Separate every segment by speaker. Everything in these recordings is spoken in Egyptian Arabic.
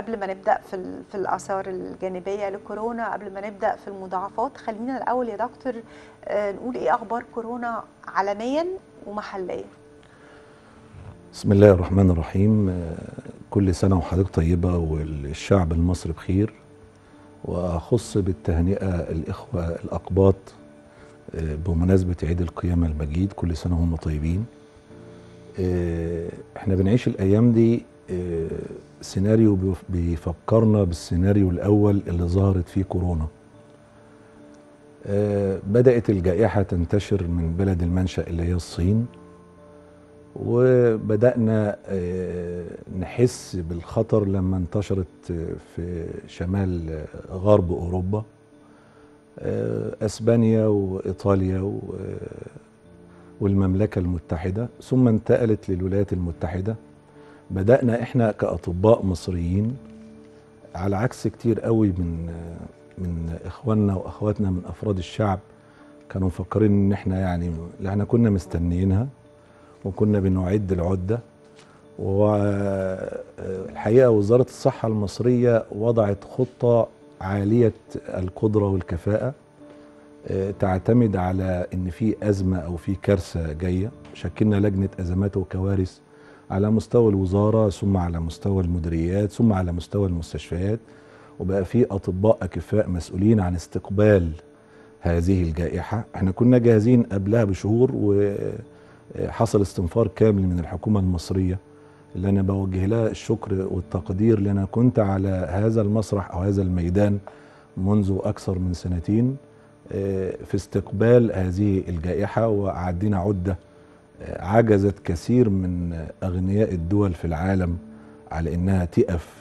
Speaker 1: قبل ما نبدا في ال- في الاثار الجانبيه لكورونا قبل ما نبدا في المضاعفات خلينا الاول يا دكتور آه، نقول ايه اخبار كورونا عالميا ومحليا
Speaker 2: بسم الله الرحمن الرحيم آه، كل سنة وحضرتك طيبة والشعب المصري بخير وأخص بالتهنئة الإخوة الأقباط آه، بمناسبة عيد القيامة المجيد كل سنة وهم طيبين آه، احنا بنعيش الأيام دي آه، سيناريو بيف- بيفكرنا بالسيناريو الأول اللي ظهرت فيه كورونا آه، بدأت الجائحة تنتشر من بلد المنشأ اللي هي الصين وبدأنا آه، نحس بالخطر لما انتشرت آه، في شمال آه، غرب أوروبا آه، أسبانيا وإيطاليا و- آه، والمملكة المتحدة ثم انتقلت للولايات المتحدة بدأنا إحنا كأطباء مصريين على عكس كتير قوي من آه، من إخواننا وأخواتنا من أفراد الشعب كانوا مفكرين إن إحنا يعني لا إحنا كنا مستنيينها وكنا بنعد العدة والحقيقة وزارة الصحة المصرية وضعت خطة عالية القدرة والكفاءة آه، تعتمد على ان في ازمه او في كارثه جايه شكلنا لجنه ازمات وكوارث على مستوى الوزاره ثم على مستوى المديريات ثم على مستوى المستشفيات وبقى في اطباء اكفاء مسؤولين عن استقبال هذه الجائحه احنا كنا جاهزين قبلها بشهور وحصل استنفار كامل من الحكومه المصريه اللي انا بوجه لها الشكر والتقدير لان أنا كنت على هذا المسرح او هذا الميدان منذ اكثر من سنتين آه، في استقبال هذه الجائحه وعدينا عده آه، عجزت كثير من اغنياء الدول في العالم على انها تقف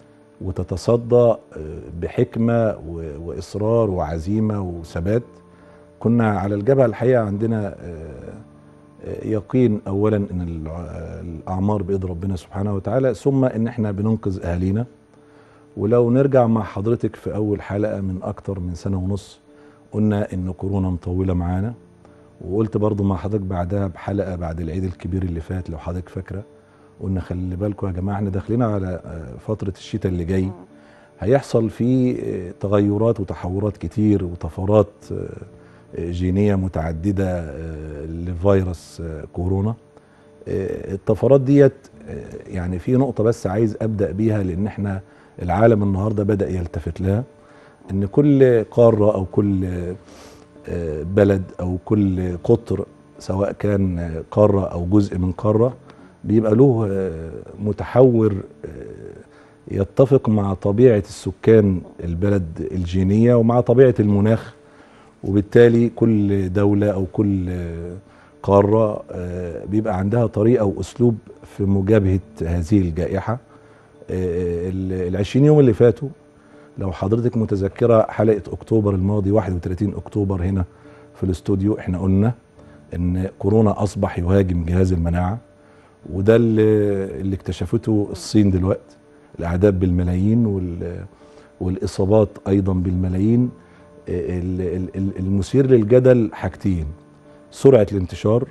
Speaker 2: وتتصدى آه، بحكمه و- واصرار وعزيمه وثبات كنا على الجبهه الحقيقه عندنا آه، آه، يقين اولا ان الع- الاعمار بايد ربنا سبحانه وتعالى ثم ان احنا بننقذ اهالينا ولو نرجع مع حضرتك في اول حلقه من اكتر من سنه ونص قلنا ان كورونا مطوله معانا وقلت برضو مع حضرتك بعدها بحلقه بعد العيد الكبير اللي فات لو حضرتك فاكره قلنا خلي بالكم يا جماعه احنا داخلين على آه، فتره الشتاء اللي جاي هيحصل فيه آه، تغيرات وتحورات كتير وطفرات آه، آه، جينيه متعدده آه، لفيروس آه، كورونا آه، الطفرات ديت آه، يعني في نقطه بس عايز ابدا بيها لان احنا العالم النهارده بدا يلتفت لها ان كل قاره او كل آه، بلد او كل قطر سواء كان آه، قاره او جزء من قاره بيبقى له آه، متحور آه، يتفق مع طبيعه السكان البلد الجينيه ومع طبيعه المناخ وبالتالي كل دوله او كل آه، قاره آه، بيبقى عندها طريقه واسلوب في مجابهه هذه الجائحه آه، ال- العشرين يوم اللي فاتوا لو حضرتك متذكره حلقه اكتوبر الماضي 31 اكتوبر هنا في الاستوديو احنا قلنا ان كورونا اصبح يهاجم جهاز المناعه وده اللي, اللي اكتشفته الصين دلوقتي الاعداد بالملايين وال والاصابات ايضا بالملايين ال- ال- ال- المثير للجدل حاجتين سرعه الانتشار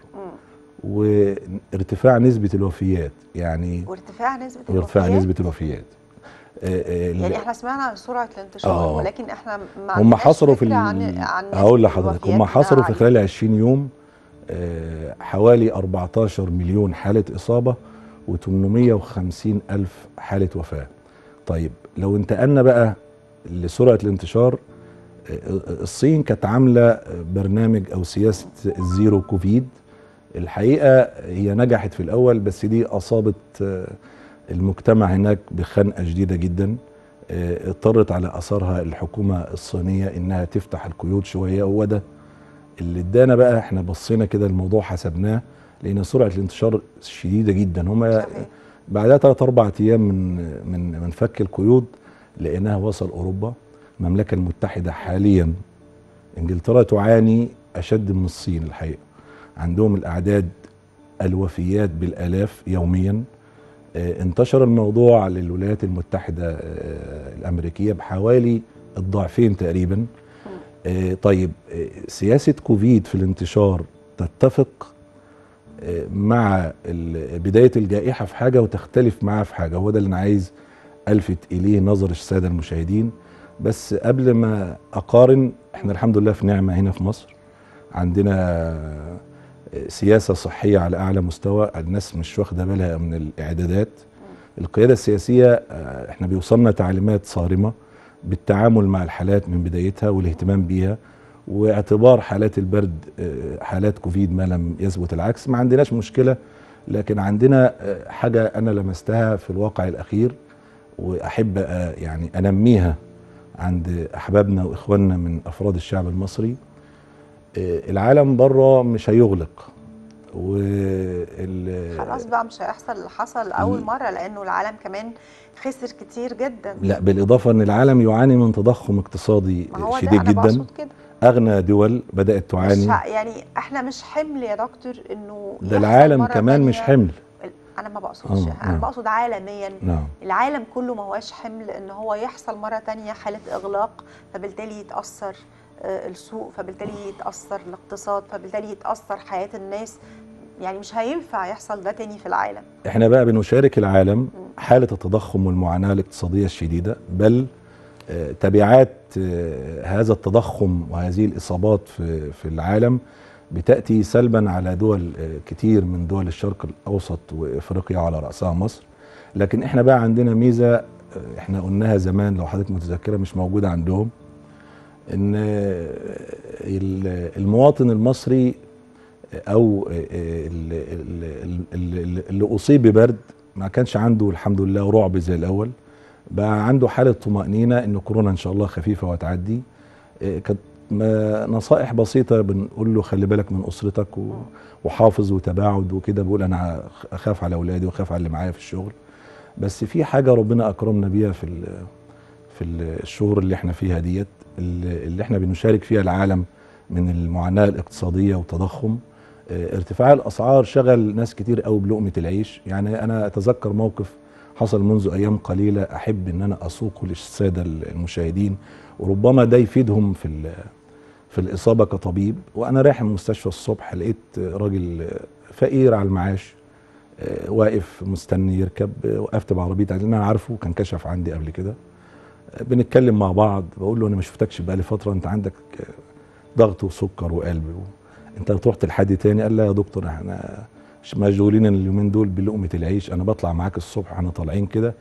Speaker 2: وارتفاع نسبه الوفيات يعني
Speaker 1: وارتفاع نسبه
Speaker 2: وارتفاع
Speaker 1: الوفيات
Speaker 2: نسبه الوفيات آه، آه،
Speaker 1: يعني احنا سمعنا عن سرعه الانتشار
Speaker 2: آه.
Speaker 1: ولكن احنا ما
Speaker 2: هم
Speaker 1: عندناش
Speaker 2: حصروا في
Speaker 1: فكرة
Speaker 2: ال-
Speaker 1: عن عن نسبة
Speaker 2: هقول لحضرتك
Speaker 1: الوفيات
Speaker 2: هم حصروا في
Speaker 1: إنها
Speaker 2: خلال 20 يوم آه، حوالي 14 مليون حالة إصابة و850 ألف حالة وفاة طيب لو انتقلنا بقى لسرعة الانتشار آه، الصين كانت عاملة برنامج أو سياسة الزيرو كوفيد الحقيقة هي نجحت في الأول بس دي أصابت آه، المجتمع هناك بخنقة شديدة جدا آه، اضطرت على أثرها الحكومة الصينية إنها تفتح القيود شوية وهو ده اللي ادانا بقى احنا بصينا كده الموضوع حسبناه لان سرعه الانتشار شديده جدا هما
Speaker 1: صحيح.
Speaker 2: بعدها ثلاث اربع ايام من من من فك القيود لقيناها وصل اوروبا المملكه المتحده حاليا انجلترا تعاني اشد من الصين الحقيقه عندهم الاعداد الوفيات بالالاف يوميا آه، انتشر الموضوع للولايات المتحده آه، الامريكيه بحوالي الضعفين تقريبا آه، طيب آه، سياسه كوفيد في الانتشار تتفق آه، مع ال- بدايه الجائحه في حاجه وتختلف معاها في حاجه هو ده اللي انا عايز الفت اليه نظر الساده المشاهدين بس قبل ما اقارن احنا الحمد لله في نعمه هنا في مصر عندنا سياسه صحيه على اعلى مستوى الناس مش واخده بالها من الاعدادات القياده السياسيه آه، احنا بيوصلنا تعليمات صارمه بالتعامل مع الحالات من بدايتها والاهتمام بيها واعتبار حالات البرد آه، حالات كوفيد ما لم يثبت العكس ما عندناش مشكله لكن عندنا آه، حاجه انا لمستها في الواقع الاخير واحب آه، يعني انميها عند احبابنا واخواننا من افراد الشعب المصري آه، العالم بره مش هيغلق وال
Speaker 1: خلاص بقى مش هيحصل اللي حصل اول مره لانه العالم كمان خسر كتير جدا
Speaker 2: لا بالاضافه ان العالم يعاني من تضخم اقتصادي
Speaker 1: ما هو
Speaker 2: شديد
Speaker 1: ده انا
Speaker 2: جدا
Speaker 1: بقصد كده
Speaker 2: اغنى دول بدات
Speaker 1: مش
Speaker 2: تعاني
Speaker 1: ه- يعني احنا مش حمل يا دكتور انه
Speaker 2: ده
Speaker 1: يحصل
Speaker 2: العالم
Speaker 1: مرة
Speaker 2: كمان مش
Speaker 1: تانية.
Speaker 2: حمل
Speaker 1: انا ما بقصدش
Speaker 2: آه،
Speaker 1: انا
Speaker 2: آه.
Speaker 1: بقصد عالميا
Speaker 2: نعم
Speaker 1: العالم كله ما هوش حمل ان هو يحصل مره تانية حاله اغلاق فبالتالي يتاثر آه، السوق فبالتالي يتاثر الاقتصاد فبالتالي يتاثر حياه الناس يعني مش هينفع يحصل ده تاني في العالم
Speaker 2: احنا بقى بنشارك العالم حالة التضخم والمعاناة الاقتصادية الشديدة بل آه، تبعات آه، هذا التضخم وهذه الإصابات في في العالم بتأتي سلبا على دول آه، كتير من دول الشرق الأوسط وإفريقيا وعلى رأسها مصر لكن احنا بقى عندنا ميزة آه، احنا قلناها زمان لو حضرتك متذكرة مش موجودة عندهم ان آه، ال- المواطن المصري او اللي, اللي, اللي اصيب ببرد ما كانش عنده الحمد لله رعب زي الاول بقى عنده حاله طمانينه ان كورونا ان شاء الله خفيفه وتعدي إيه، كانت ما- نصائح بسيطه بنقول له خلي بالك من اسرتك و- وحافظ وتباعد وكده بقول انا اخاف على اولادي واخاف على اللي معايا في الشغل بس في حاجه ربنا اكرمنا بيها في ال- في الشهور اللي احنا فيها ديت اللي اللي احنا بنشارك فيها العالم من المعاناه الاقتصاديه والتضخم اه، ارتفاع الاسعار شغل ناس كتير قوي بلقمه العيش يعني انا اتذكر موقف حصل منذ ايام قليله احب ان انا اسوقه للساده المشاهدين وربما ده يفيدهم في ال- في الاصابه كطبيب وانا رايح المستشفى الصبح لقيت راجل فقير على المعاش اه، واقف مستني يركب اه، وقفت بعربيتي لان انا عارفه كان كشف عندي قبل كده بنتكلم مع بعض بقول له انا ما شفتكش بقالي فتره انت عندك ضغط وسكر وقلب و... انت رحت لحد تاني قال لا يا دكتور احنا مش مشغولين اليومين دول بلقمه العيش انا بطلع معاك الصبح احنا طالعين كده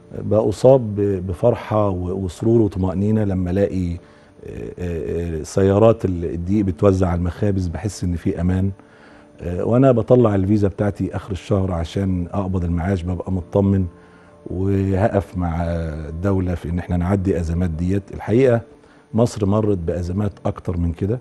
Speaker 2: بأصاب ب- بفرحه و- وسرور وطمأنينه لما الاقي آه، آه، آه، سيارات ال- الدقيق بتوزع على المخابز بحس ان في امان آه، وانا بطلع الفيزا بتاعتي اخر الشهر عشان اقبض المعاش ببقى مطمن وهقف مع الدوله في ان احنا نعدي ازمات ديت الحقيقه مصر مرت بازمات اكتر من كده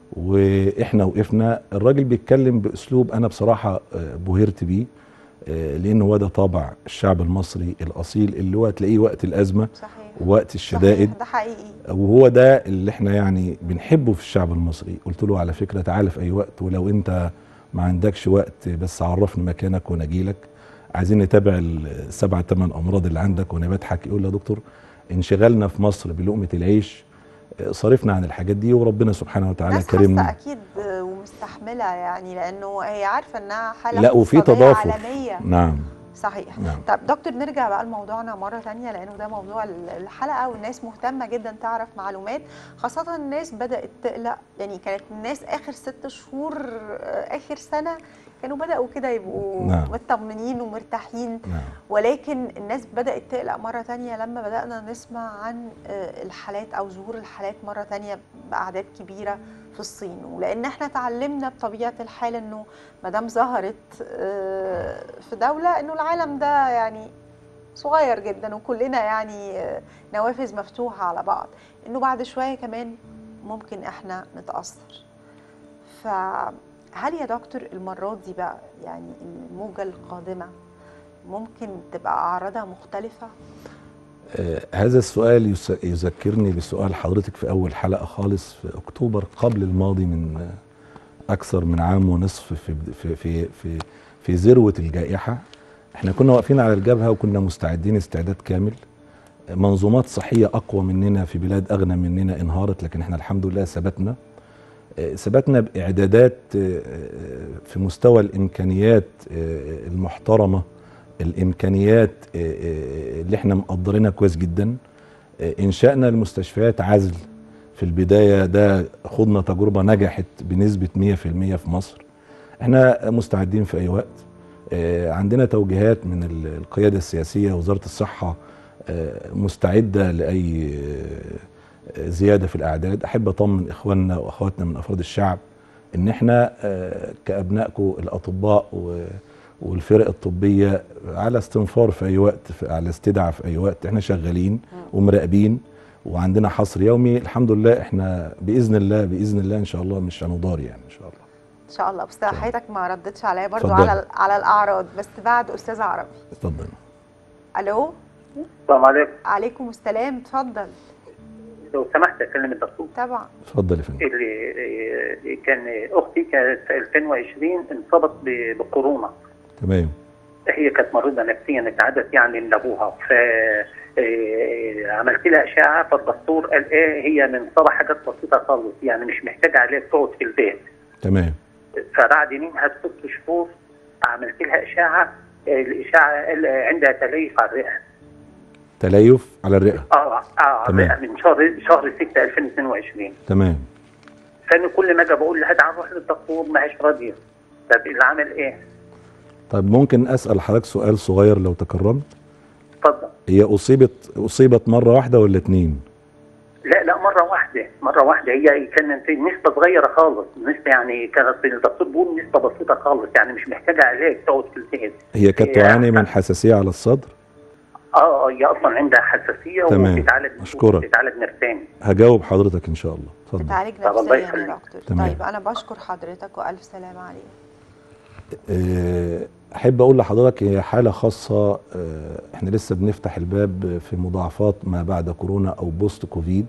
Speaker 2: واحنا وقفنا الراجل بيتكلم باسلوب انا بصراحه آه، بهرت بيه آه، لان هو ده طابع الشعب المصري الاصيل اللي هو تلاقيه وقت الازمه
Speaker 1: صحيح
Speaker 2: ووقت الشدائد
Speaker 1: صحيح، ده حقيقي
Speaker 2: وهو ده اللي احنا يعني بنحبه في الشعب المصري قلت له على فكره تعالى في اي وقت ولو انت ما عندكش وقت بس عرفني مكانك وانا اجيلك عايزين نتابع السبع ثمان امراض اللي عندك وانا بضحك يقول لي يا دكتور انشغالنا في مصر بلقمه العيش آه، صرفنا عن الحاجات دي وربنا سبحانه وتعالى
Speaker 1: الناس حاسه
Speaker 2: كرمنا
Speaker 1: اكيد ومستحمله يعني لانه هي عارفه انها حاله
Speaker 2: لا وفي
Speaker 1: اقتصادية
Speaker 2: تضافر
Speaker 1: عالميه
Speaker 2: نعم
Speaker 1: صحيح
Speaker 2: نعم
Speaker 1: طب دكتور نرجع بقى لموضوعنا مرة تانية لأنه ده موضوع الحلقة والناس مهتمة جدا تعرف معلومات خاصة الناس بدأت تقلق يعني كانت الناس آخر ست شهور آه، آخر سنة كانوا بدأوا كده يبقوا
Speaker 2: نعم.
Speaker 1: مطمنين ومرتاحين
Speaker 2: نعم
Speaker 1: ولكن الناس بدأت تقلق مرة تانية لما بدأنا نسمع عن آه، الحالات أو ظهور الحالات مرة تانية بأعداد كبيرة في الصين ولأن احنا اتعلمنا بطبيعة الحال إنه ما دام ظهرت آه، في دولة إنه العالم ده يعني صغير جدا وكلنا يعني آه، نوافذ مفتوحة على بعض إنه بعد شوية كمان ممكن احنا نتأثر فهل يا دكتور المرات دي بقى يعني الموجة القادمة ممكن تبقى أعراضها مختلفة؟
Speaker 2: آه، هذا السؤال يس- يذكرني بسؤال حضرتك في أول حلقة خالص في أكتوبر قبل الماضي من آه، أكثر من عام ونصف في في في في, في ذروة الجائحة احنا كنا واقفين على الجبهة وكنا مستعدين استعداد كامل آه، منظومات صحية أقوى مننا في بلاد أغنى مننا انهارت لكن احنا الحمد لله ثبتنا آه، ثبتنا بإعدادات آه، آه، في مستوى الإمكانيات آه، المحترمة الامكانيات آه، آه، اللي احنا مقدرينها كويس جدا آه، انشأنا المستشفيات عزل في البداية ده خضنا تجربة نجحت بنسبة 100% في مصر احنا مستعدين في اي وقت آه، عندنا توجيهات من ال- القيادة السياسية وزارة الصحة آه، مستعدة لأي آه، زيادة في الأعداد أحب أطمن إخواننا وأخواتنا من أفراد الشعب إن إحنا آه، كأبنائكم الأطباء و- والفرق الطبية على استنفار في أي وقت في- على استدعاء في أي وقت إحنا شغالين ومراقبين وعندنا حصر يومي الحمد لله إحنا بإذن الله بإذن الله إن شاء الله مش هنضار يعني إن شاء الله
Speaker 1: ان شاء الله بس حضرتك ما ردتش عليا برضو
Speaker 2: اتفضلي.
Speaker 1: على على الاعراض بس بعد استاذ عربي
Speaker 2: اتفضل
Speaker 1: الو
Speaker 3: السلام عليكم
Speaker 1: عليكم السلام اتفضل
Speaker 3: لو سمحت اكلم الدكتور
Speaker 1: طبعا
Speaker 2: اتفضل يا فندم
Speaker 3: اللي اللي كان اختي كانت في 2020 انصابت ب- بكورونا
Speaker 2: تمام
Speaker 3: هي كانت مريضه نفسيا اتعدت يعني من ابوها ف إيه، عملت لها اشعه فالدكتور قال ايه هي منصابه حاجات بسيطه خالص يعني مش محتاجه علاج تقعد في البيت
Speaker 2: تمام
Speaker 3: فبعد منها بست شهور عملت لها اشعه الاشعه قال عندها تليف على الرئه
Speaker 2: تليف على الرئة
Speaker 3: اه اه على
Speaker 2: تمام.
Speaker 3: الرئه من شهر شهر 6 2022
Speaker 2: تمام
Speaker 3: فانا كل ما اجي بقول لها تعال نروح للدكتور ما هيش راضيه طب اللي عمل ايه؟
Speaker 2: طيب ممكن أسأل حضرتك سؤال صغير لو تكرمت
Speaker 3: اتفضل
Speaker 2: هي أصيبت أصيبت مرة واحدة ولا اتنين؟
Speaker 3: لا لا مره واحده مره واحده هي كانت نسبه صغيره خالص نسبه يعني كانت الدكتور بيقول نسبه بسيطه خالص يعني مش محتاجه علاج تقعد في البيت
Speaker 2: هي كانت
Speaker 3: هي-
Speaker 2: تعاني من حساسية على الصدر
Speaker 3: اه اه هي اصلا عندها حساسيه
Speaker 2: تمام.
Speaker 3: وبتتعالج
Speaker 2: أشكرك.
Speaker 3: بتتعالج نفساني
Speaker 2: هجاوب حضرتك إن شاء الله اتفضل
Speaker 1: بتعالج
Speaker 3: طب الله
Speaker 1: نفسيا يا
Speaker 3: يخليك.
Speaker 1: دكتور
Speaker 2: تمام.
Speaker 1: طيب انا بشكر حضرتك والف سلامه عليك
Speaker 2: آه، أحب أقول لحضرتك هي حالة خاصة آه، إحنا لسه بنفتح الباب في مضاعفات ما بعد كورونا أو بوست كوفيد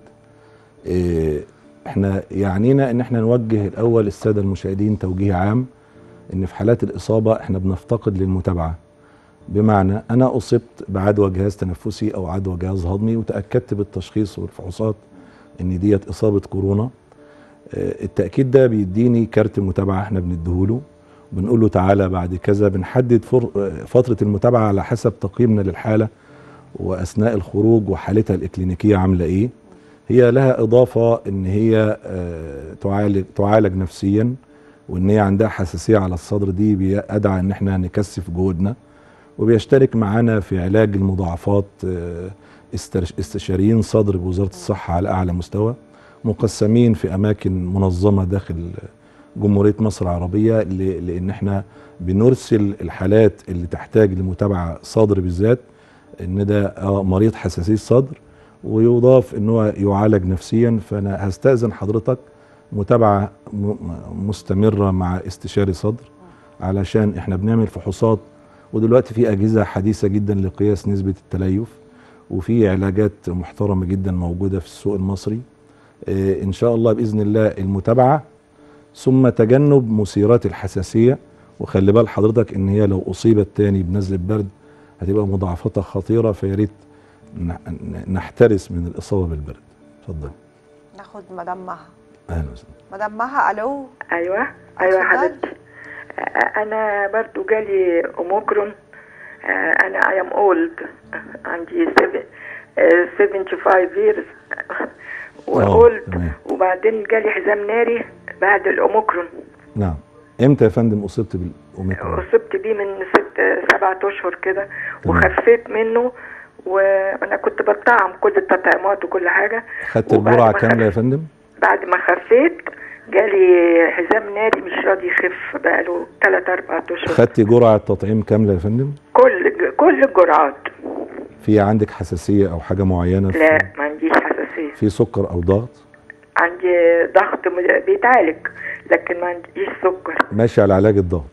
Speaker 2: آه، إحنا يعنينا إن إحنا نوجه الأول السادة المشاهدين توجيه عام إن في حالات الإصابة إحنا بنفتقد للمتابعة بمعنى أنا أصبت بعدوى جهاز تنفسي أو عدوى جهاز هضمي وتأكدت بالتشخيص والفحوصات إن ديت إصابة كورونا آه، التأكيد ده بيديني كارت متابعة إحنا بنديهوله بنقول له تعالى بعد كذا بنحدد فر- آه، فترة المتابعة على حسب تقييمنا للحالة وأثناء الخروج وحالتها الإكلينيكية عاملة إيه هي لها إضافة إن هي آه، تعالج تعالج نفسيا وإن هي عندها حساسية على الصدر دي بيدعى إن إحنا نكثف جهودنا وبيشترك معانا في علاج المضاعفات آه، استر- استشاريين صدر بوزارة الصحة على أعلى مستوى مقسمين في أماكن منظمة داخل جمهورية مصر العربية ل- لأن احنا بنرسل الحالات اللي تحتاج لمتابعة صدر بالذات ان ده آه مريض حساسية صدر ويضاف ان هو يعالج نفسيا فانا هستأذن حضرتك متابعة م- مستمرة مع استشاري صدر علشان احنا بنعمل فحوصات ودلوقتي في أجهزة حديثة جدا لقياس نسبة التليف وفي علاجات محترمة جدا موجودة في السوق المصري آه، ان شاء الله باذن الله المتابعه ثم تجنب مثيرات الحساسيه وخلي بال حضرتك ان هي لو اصيبت تاني بنزله برد هتبقى مضاعفتها خطيره فيا ريت ن- ن- نحترس من الاصابه بالبرد اتفضل
Speaker 1: ناخد مدام مها
Speaker 2: اهلا وسهلا
Speaker 1: مدام مها الو
Speaker 4: ايوه ايوه يا
Speaker 1: اتفضلي.
Speaker 4: حبيبتي آه، انا برضو جالي اوميكرون آه، انا اي ام اولد عندي سبع- آه، 75 years واولد
Speaker 2: تمام.
Speaker 4: وبعدين جالي حزام ناري بعد الاوميكرون
Speaker 2: نعم امتى يا فندم اصبت بالاوميكرون
Speaker 4: اصبت بيه من ست سبعة اشهر كده
Speaker 2: تمام.
Speaker 4: وخفيت منه وانا كنت بطعم كل التطعيمات وكل حاجه
Speaker 2: خدت
Speaker 4: وبعد
Speaker 2: الجرعه
Speaker 4: ما
Speaker 2: كامله يا
Speaker 4: خف-
Speaker 2: فندم
Speaker 4: بعد ما خفيت جالي حزام ناري مش راضي يخف بقاله 3 4 اشهر
Speaker 2: خدت جرعه تطعيم كامله يا فندم
Speaker 4: كل كل الجرعات
Speaker 2: في عندك حساسيه او حاجه معينه في-
Speaker 4: لا ما عنديش حساسيه
Speaker 2: في سكر او ضغط
Speaker 4: عندي ضغط م- بيتعالج لكن ما عنديش سكر
Speaker 2: ماشي على علاج الضغط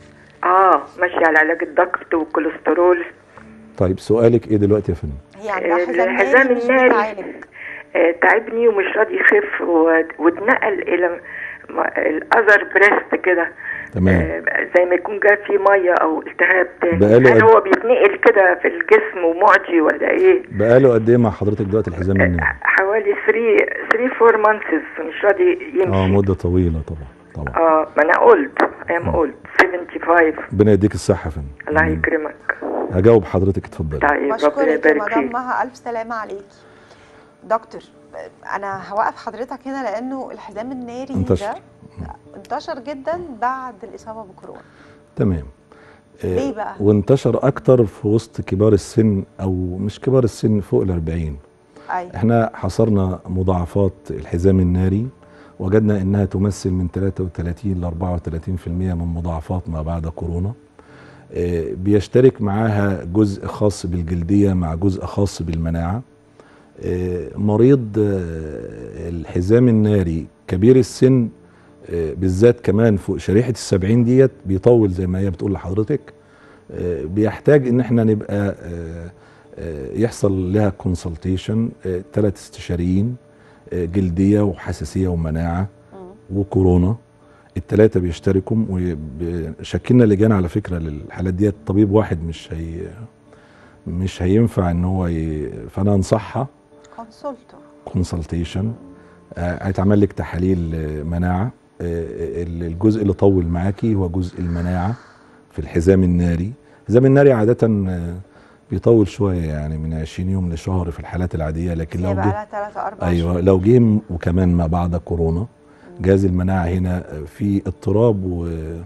Speaker 4: اه ماشي على علاج الضغط والكوليسترول
Speaker 2: طيب سؤالك ايه دلوقتي يا فندم
Speaker 1: هي عندها حزام
Speaker 4: الحزام
Speaker 1: ناري مش
Speaker 4: الناري.
Speaker 1: بتعالج
Speaker 4: آه تعبني ومش راضي يخف و- واتنقل الى م- الاذر بريست كده
Speaker 2: تمام
Speaker 4: آه، زي ما يكون جاب فيه ميه او التهاب تاني
Speaker 2: بقاله
Speaker 4: هل
Speaker 2: قد-
Speaker 4: هو بيتنقل كده في الجسم ومعدي ولا ايه
Speaker 2: بقاله قد ايه مع حضرتك دلوقتي الحزام الناري
Speaker 4: حوالي 3 3 4 مانثس مش راضي يمشي
Speaker 2: اه مده طويله طبعا طبعا
Speaker 4: اه ما انا قلت ام قلت 75
Speaker 2: ربنا يديك الصحه يا فندم
Speaker 4: الله
Speaker 2: آمين.
Speaker 4: يكرمك
Speaker 2: هجاوب حضرتك اتفضلي
Speaker 4: طيب ربنا
Speaker 1: بشكرك يا
Speaker 4: يبارك
Speaker 1: مدام
Speaker 4: فيك
Speaker 1: مها الف سلامه عليكي دكتور انا هوقف حضرتك هنا لانه الحزام الناري
Speaker 2: انتشر.
Speaker 1: ده انتشر جدا بعد الاصابه بكورونا
Speaker 2: تمام آه،
Speaker 1: ليه بقى؟
Speaker 2: وانتشر اكتر في وسط كبار السن او مش كبار السن فوق ال 40
Speaker 1: ايوه
Speaker 2: احنا حصرنا مضاعفات الحزام الناري وجدنا انها تمثل من 33 ل 34% من مضاعفات ما بعد كورونا آه، بيشترك معاها جزء خاص بالجلديه مع جزء خاص بالمناعه آه، مريض آه، الحزام الناري كبير السن آه، بالذات كمان فوق شريحه السبعين ديت بيطول زي ما هي بتقول لحضرتك آه، بيحتاج ان احنا نبقى آه، آه، يحصل لها كونسلتيشن ثلاث استشاريين آه، جلديه وحساسيه ومناعه
Speaker 1: مم.
Speaker 2: وكورونا الثلاثه بيشتركوا وشكلنا لجان على فكره للحالات ديت طبيب واحد مش هي مش هينفع ان هو ي... فانا انصحها
Speaker 1: كونسلتور
Speaker 2: كونسلتيشن هيتعمل لك تحاليل آه، مناعه آه، ال- الجزء اللي طول معاكي هو جزء المناعه في الحزام الناري الحزام الناري عاده آه، بيطول شويه يعني من 20 يوم لشهر في الحالات العاديه لكن لو
Speaker 1: هي بقى
Speaker 2: جه
Speaker 1: لها 3 4
Speaker 2: ايوه لو جه م- وكمان ما بعد كورونا جهاز المناعه هنا في اضطراب و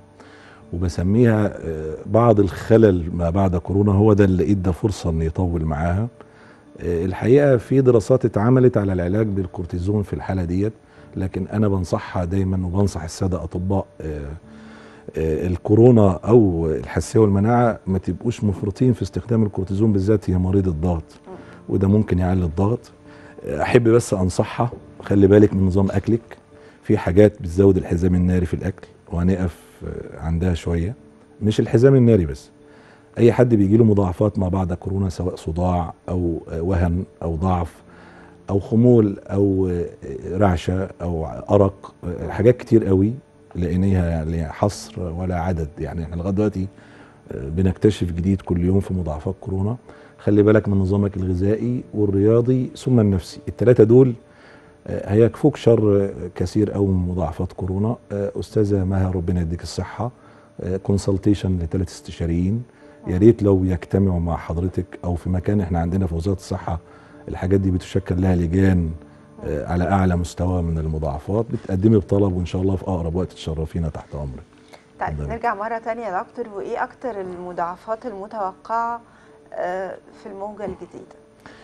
Speaker 2: وبسميها آه، بعض الخلل ما بعد كورونا هو ده اللي ادى فرصه ان يطول معاها آه، الحقيقه في دراسات اتعملت على العلاج بالكورتيزون في الحاله ديت لكن انا بنصحها دايما وبنصح الساده اطباء آه، آه، الكورونا او الحساسيه والمناعه ما تبقوش مفرطين في استخدام الكورتيزون بالذات هي مريض الضغط وده ممكن يعلي الضغط احب بس انصحها خلي بالك من نظام اكلك في حاجات بتزود الحزام الناري في الاكل وهنقف آه، عندها شويه مش الحزام الناري بس اي حد بيجي له مضاعفات ما بعد كورونا سواء صداع او آه، وهن او ضعف او خمول او آه، رعشه او ارق آه، حاجات كتير قوي لقيناها يعني حصر ولا عدد يعني احنا لغايه دلوقتي آه، بنكتشف جديد كل يوم في مضاعفات كورونا خلي بالك من نظامك الغذائي والرياضي ثم النفسي الثلاثه دول آه، هيكفوك شر آه، كثير قوي من مضاعفات كورونا آه، استاذه مها ربنا يديك الصحه كونسلتيشن لثلاث استشاريين يا ريت لو يجتمعوا مع حضرتك او في مكان احنا عندنا في وزاره الصحه الحاجات دي بتشكل لها لجان آه، على اعلى مستوى من المضاعفات بتقدمي بطلب وان شاء الله في اقرب وقت تشرفينا تحت امرك
Speaker 1: طيب
Speaker 2: اتفضلي.
Speaker 1: نرجع مرة تانية يا دكتور وإيه أكتر المضاعفات المتوقعة آه، في الموجة الجديدة؟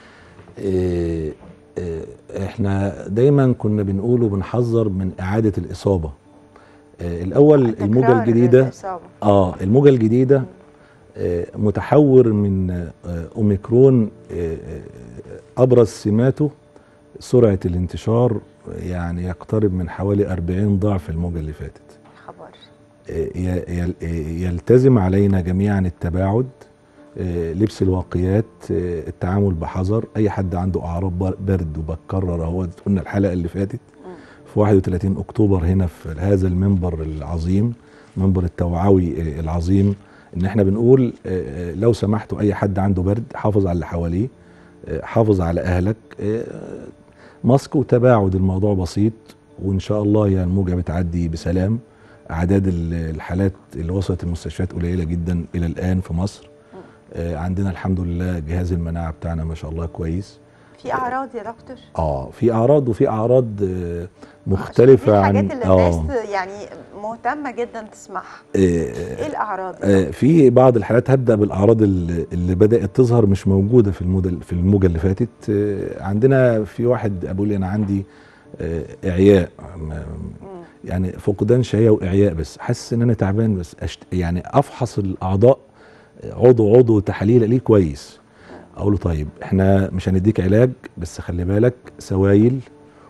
Speaker 2: إيه، إيه، احنا دايما كنا بنقول وبنحذر من اعاده الاصابه إيه، الاول الموجه
Speaker 1: تكرار
Speaker 2: الجديده
Speaker 1: الإصابة.
Speaker 2: اه الموجه الجديده آه، متحور من آه، اوميكرون آه، آه، ابرز سماته سرعه الانتشار يعني يقترب من حوالي 40 ضعف الموجه اللي فاتت
Speaker 1: خبر
Speaker 2: ي- يل- يلتزم علينا جميعا التباعد آه، لبس الواقيات آه، التعامل بحذر اي حد عنده اعراض بر- برد وبكرر اهو قلنا الحلقه اللي فاتت في 31 اكتوبر هنا في هذا المنبر العظيم منبر التوعوي آه، العظيم ان احنا بنقول آه، آه، لو سمحتوا اي حد عنده برد حافظ على اللي حواليه آه، حافظ على اهلك آه، ماسك وتباعد الموضوع بسيط وان شاء الله يا الموجه بتعدي بسلام اعداد ال- الحالات اللي وصلت المستشفيات قليله جدا الى الان في مصر آه، عندنا الحمد لله جهاز المناعه بتاعنا ما شاء الله كويس
Speaker 1: في أعراض يا دكتور؟
Speaker 2: اه في اعراض وفي اعراض آه،
Speaker 1: دي
Speaker 2: مختلفه عن
Speaker 1: الحاجات اللي الناس يعني مهتمة جدا تسمعها
Speaker 2: آه،
Speaker 1: إيه الأعراض؟
Speaker 2: آه، في بعض الحالات هبدا بالاعراض اللي اللي بدات تظهر مش موجوده في الموجه في الموجه اللي فاتت آه، عندنا في واحد بيقول لي انا عندي آه، اعياء ما-
Speaker 1: مم.
Speaker 2: يعني فقدان شهيه واعياء بس حاسس ان انا تعبان بس أشت... يعني افحص الاعضاء عضو عضو تحاليل الاقيه كويس اقول له طيب احنا مش هنديك علاج بس خلي بالك سوائل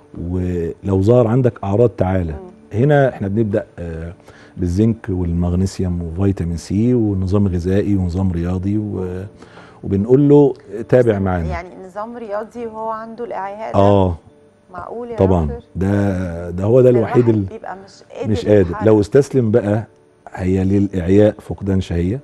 Speaker 2: ولو ظهر عندك اعراض تعالى هنا احنا بنبدا آه، بالزنك والمغنيسيوم وفيتامين سي ونظام غذائي ونظام رياضي و... وبنقول له تابع معانا
Speaker 1: يعني نظام رياضي وهو عنده الإعياء ده
Speaker 2: اه
Speaker 1: معقول يا
Speaker 2: طبعا
Speaker 1: دكتور؟
Speaker 2: ده ده هو ده الوحيد
Speaker 1: الواحد
Speaker 2: اللي
Speaker 1: بيبقى مش قادر
Speaker 2: مش قادر
Speaker 1: يتحرك.
Speaker 2: لو استسلم بقى هي للاعياء فقدان شهيه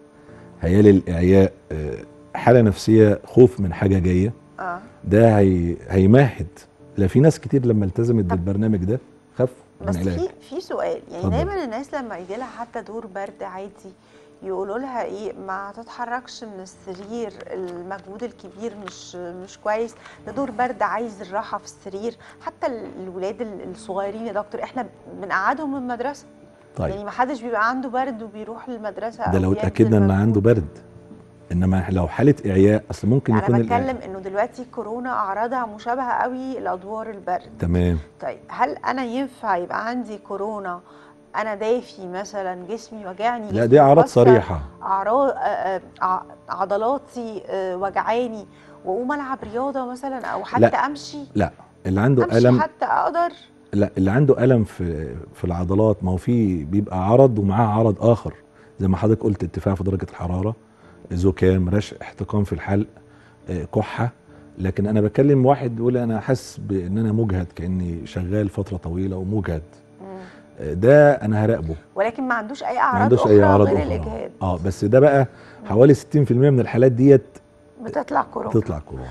Speaker 2: هي للاعياء آه، حاله نفسيه خوف من حاجه جايه
Speaker 1: اه
Speaker 2: ده هي هيمهد لا في ناس كتير لما التزمت بالبرنامج ده خف من
Speaker 1: بس
Speaker 2: علاج
Speaker 1: في في سؤال يعني
Speaker 2: اتفضل.
Speaker 1: دايما الناس لما يجي لها حتى دور برد عادي يقولوا لها ايه ما تتحركش من السرير المجهود الكبير مش مش كويس ده دور برد عايز الراحه في السرير حتى ال- الولاد ال- الصغيرين يا دكتور احنا بنقعدهم من المدرسه يعني
Speaker 2: طيب
Speaker 1: ما حدش بيبقى عنده برد وبيروح المدرسه
Speaker 2: ده
Speaker 1: أو
Speaker 2: لو
Speaker 1: بيعمل
Speaker 2: اتاكدنا ان
Speaker 1: مجهود.
Speaker 2: عنده برد انما لو حاله اعياء اصل ممكن
Speaker 1: انا
Speaker 2: يكون الإعياء-
Speaker 1: بتكلم انه دلوقتي كورونا اعراضها مشابهه قوي لادوار البرد
Speaker 2: تمام
Speaker 1: طيب هل انا ينفع يبقى عندي كورونا انا دافي مثلا جسمي وجعني
Speaker 2: لا
Speaker 1: جسمي
Speaker 2: دي اعراض
Speaker 1: مكسر،
Speaker 2: صريحه
Speaker 1: اعراض آه، آه، ع- عضلاتي آه، وجعاني واقوم العب رياضه مثلا او حتى
Speaker 2: لا.
Speaker 1: امشي
Speaker 2: لا اللي عنده
Speaker 1: امشي
Speaker 2: الم
Speaker 1: حتى اقدر
Speaker 2: لا اللي عنده الم في في العضلات ما هو في بيبقى عرض ومعاه عرض اخر زي ما حضرتك قلت ارتفاع في درجه الحراره زكام رشح احتقان في الحلق آه، كحه لكن انا بكلم واحد بيقول انا حاسس بان انا مجهد كاني شغال فتره طويله ومجهد
Speaker 1: مم.
Speaker 2: آه، ده انا هراقبه
Speaker 1: ولكن ما عندوش اي
Speaker 2: ما
Speaker 1: اعراض
Speaker 2: عندوش
Speaker 1: اخرى
Speaker 2: اي اعراض
Speaker 1: غير
Speaker 2: اخرى
Speaker 1: الاجهاد
Speaker 2: اه بس ده بقى حوالي 60% من الحالات ديت
Speaker 1: بتطلع كورونا
Speaker 2: تطلع كورونا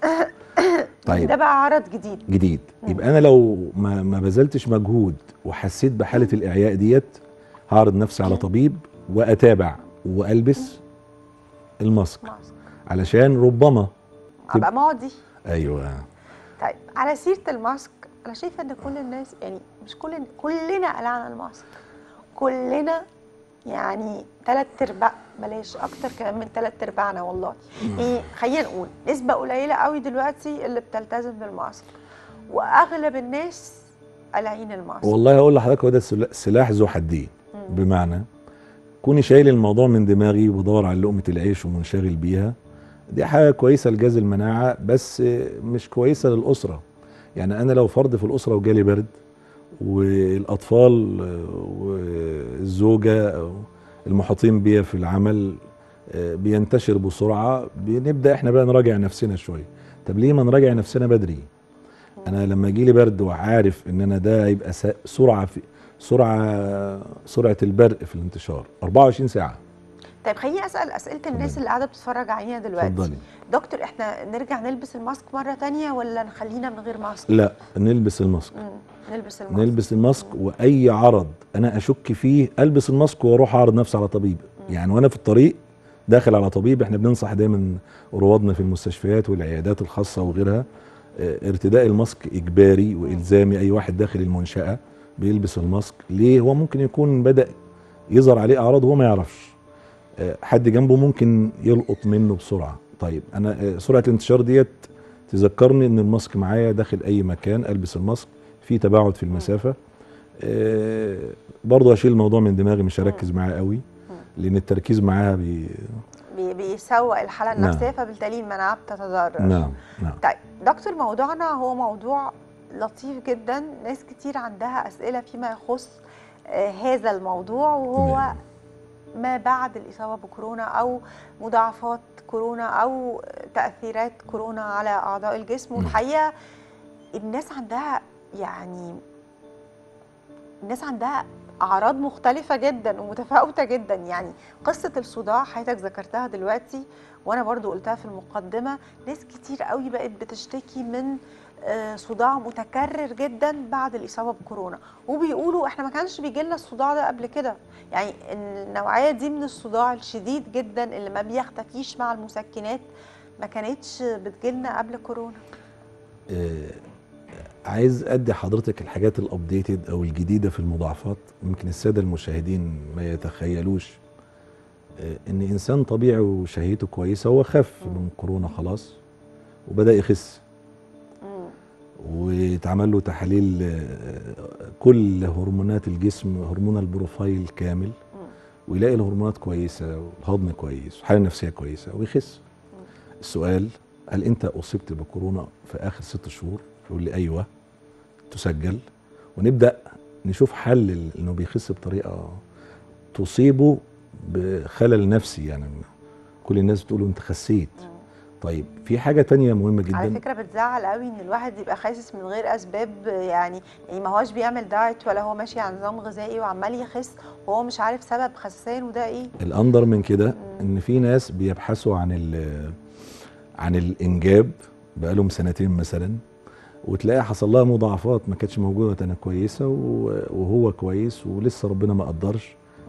Speaker 2: طيب
Speaker 1: ده بقى عرض جديد
Speaker 2: جديد
Speaker 1: مم.
Speaker 2: يبقى انا لو ما ما بذلتش مجهود وحسيت بحاله الاعياء ديت هعرض نفسي على طبيب واتابع والبس الماسك
Speaker 1: ماسك.
Speaker 2: علشان ربما
Speaker 1: ابقى معدي
Speaker 2: ايوه
Speaker 1: طيب على سيره الماسك انا شايفه ان كل الناس يعني مش كل كلنا قلعنا الماسك كلنا يعني ثلاث ارباع بلاش اكتر كمان من ثلاث ارباعنا والله ايه خلينا نقول نسبه قليله قوي دلوقتي اللي بتلتزم بالماسك واغلب الناس قالعين الماسك
Speaker 2: والله اقول لحضرتك هو ده سلا- سلاح ذو حدين
Speaker 1: مم.
Speaker 2: بمعنى كوني شايل الموضوع من دماغي وبدور على لقمه العيش ومنشغل بيها دي حاجه كويسه لجهاز المناعه بس مش كويسه للاسره يعني انا لو فرد في الاسره وجالي برد والاطفال والزوجه المحيطين بيا في العمل بينتشر بسرعه بنبدا احنا بقى نراجع نفسنا شويه طب ليه ما نراجع نفسنا بدري انا لما يجي لي برد وعارف ان انا ده هيبقى س- سرعه في سرعه سرعه البرق في الانتشار 24 ساعه
Speaker 1: طيب خليني اسال اسئله الناس
Speaker 2: اتفضلي.
Speaker 1: اللي قاعده بتتفرج علينا دلوقتي
Speaker 2: اتفضلي
Speaker 1: دكتور احنا نرجع نلبس الماسك مره تانية ولا نخلينا من غير ماسك
Speaker 2: لا نلبس الماسك
Speaker 1: مم. نلبس الماسك
Speaker 2: نلبس الماسك واي عرض انا اشك فيه البس الماسك واروح اعرض نفسي على طبيب يعني وانا في الطريق داخل على طبيب احنا بننصح دايما روادنا في المستشفيات والعيادات الخاصه وغيرها اه، ارتداء الماسك اجباري والزامي اي واحد داخل المنشاه بيلبس الماسك ليه هو ممكن يكون بدا يظهر عليه اعراض وهو ما يعرفش اه، حد جنبه ممكن يلقط منه بسرعه طيب انا اه، سرعه الانتشار ديت تذكرني ان الماسك معايا داخل اي مكان البس الماسك في تباعد في المسافه آه، برضه اشيل الموضوع من دماغي مش هركز معاه قوي لان التركيز معاها بي...
Speaker 1: بي- بيسوق الحاله
Speaker 2: نعم.
Speaker 1: النفسيه فبالتالي المناعه بتتضرر
Speaker 2: نعم نعم
Speaker 1: طيب دكتور موضوعنا هو موضوع لطيف جدا ناس كتير عندها اسئله فيما يخص آه، هذا الموضوع وهو
Speaker 2: نعم.
Speaker 1: ما بعد الاصابه بكورونا او مضاعفات كورونا او تاثيرات كورونا على اعضاء الجسم
Speaker 2: نعم.
Speaker 1: والحقيقه الناس عندها يعني الناس عندها اعراض مختلفه جدا ومتفاوته جدا يعني قصه الصداع حضرتك ذكرتها دلوقتي وانا برضو قلتها في المقدمه ناس كتير قوي بقت بتشتكي من آه، صداع متكرر جدا بعد الاصابه بكورونا وبيقولوا احنا ما كانش بيجي لنا الصداع ده قبل كده يعني النوعيه دي من الصداع الشديد جدا اللي ما بيختفيش مع المسكنات ما كانتش بتجيلنا قبل كورونا
Speaker 2: آه، عايز ادي حضرتك الحاجات الابديتد او الجديده في المضاعفات يمكن الساده المشاهدين ما يتخيلوش آه، ان انسان طبيعي وشهيته كويسه هو خف من كورونا خلاص وبدا يخس
Speaker 1: مم.
Speaker 2: واتعمل له تحاليل آه، كل هرمونات الجسم هرمون البروفايل كامل
Speaker 1: مم.
Speaker 2: ويلاقي الهرمونات كويسه والهضم كويس والحاله النفسيه كويسه ويخس السؤال هل انت اصبت بكورونا في اخر ست شهور يقول لي ايوه تسجل ونبدا نشوف حل انه بيخس بطريقه تصيبه بخلل نفسي يعني كل الناس بتقول له انت خسيت
Speaker 1: مم.
Speaker 2: طيب في حاجه تانية مهمه
Speaker 1: على
Speaker 2: جدا
Speaker 1: فكره بتزعل قوي ان الواحد يبقى خاسس من غير اسباب يعني يعني ما هوش بيعمل دايت ولا هو ماشي على نظام غذائي وعمال يخس وهو مش عارف سبب خسسانه ده ايه
Speaker 2: الاندر من كده
Speaker 1: مم.
Speaker 2: ان في ناس بيبحثوا عن ال- عن الانجاب بقالهم سنتين مثلا وتلاقي حصل لها مضاعفات ما كانتش موجوده انا كويسه و- وهو كويس ولسه ربنا ما قدرش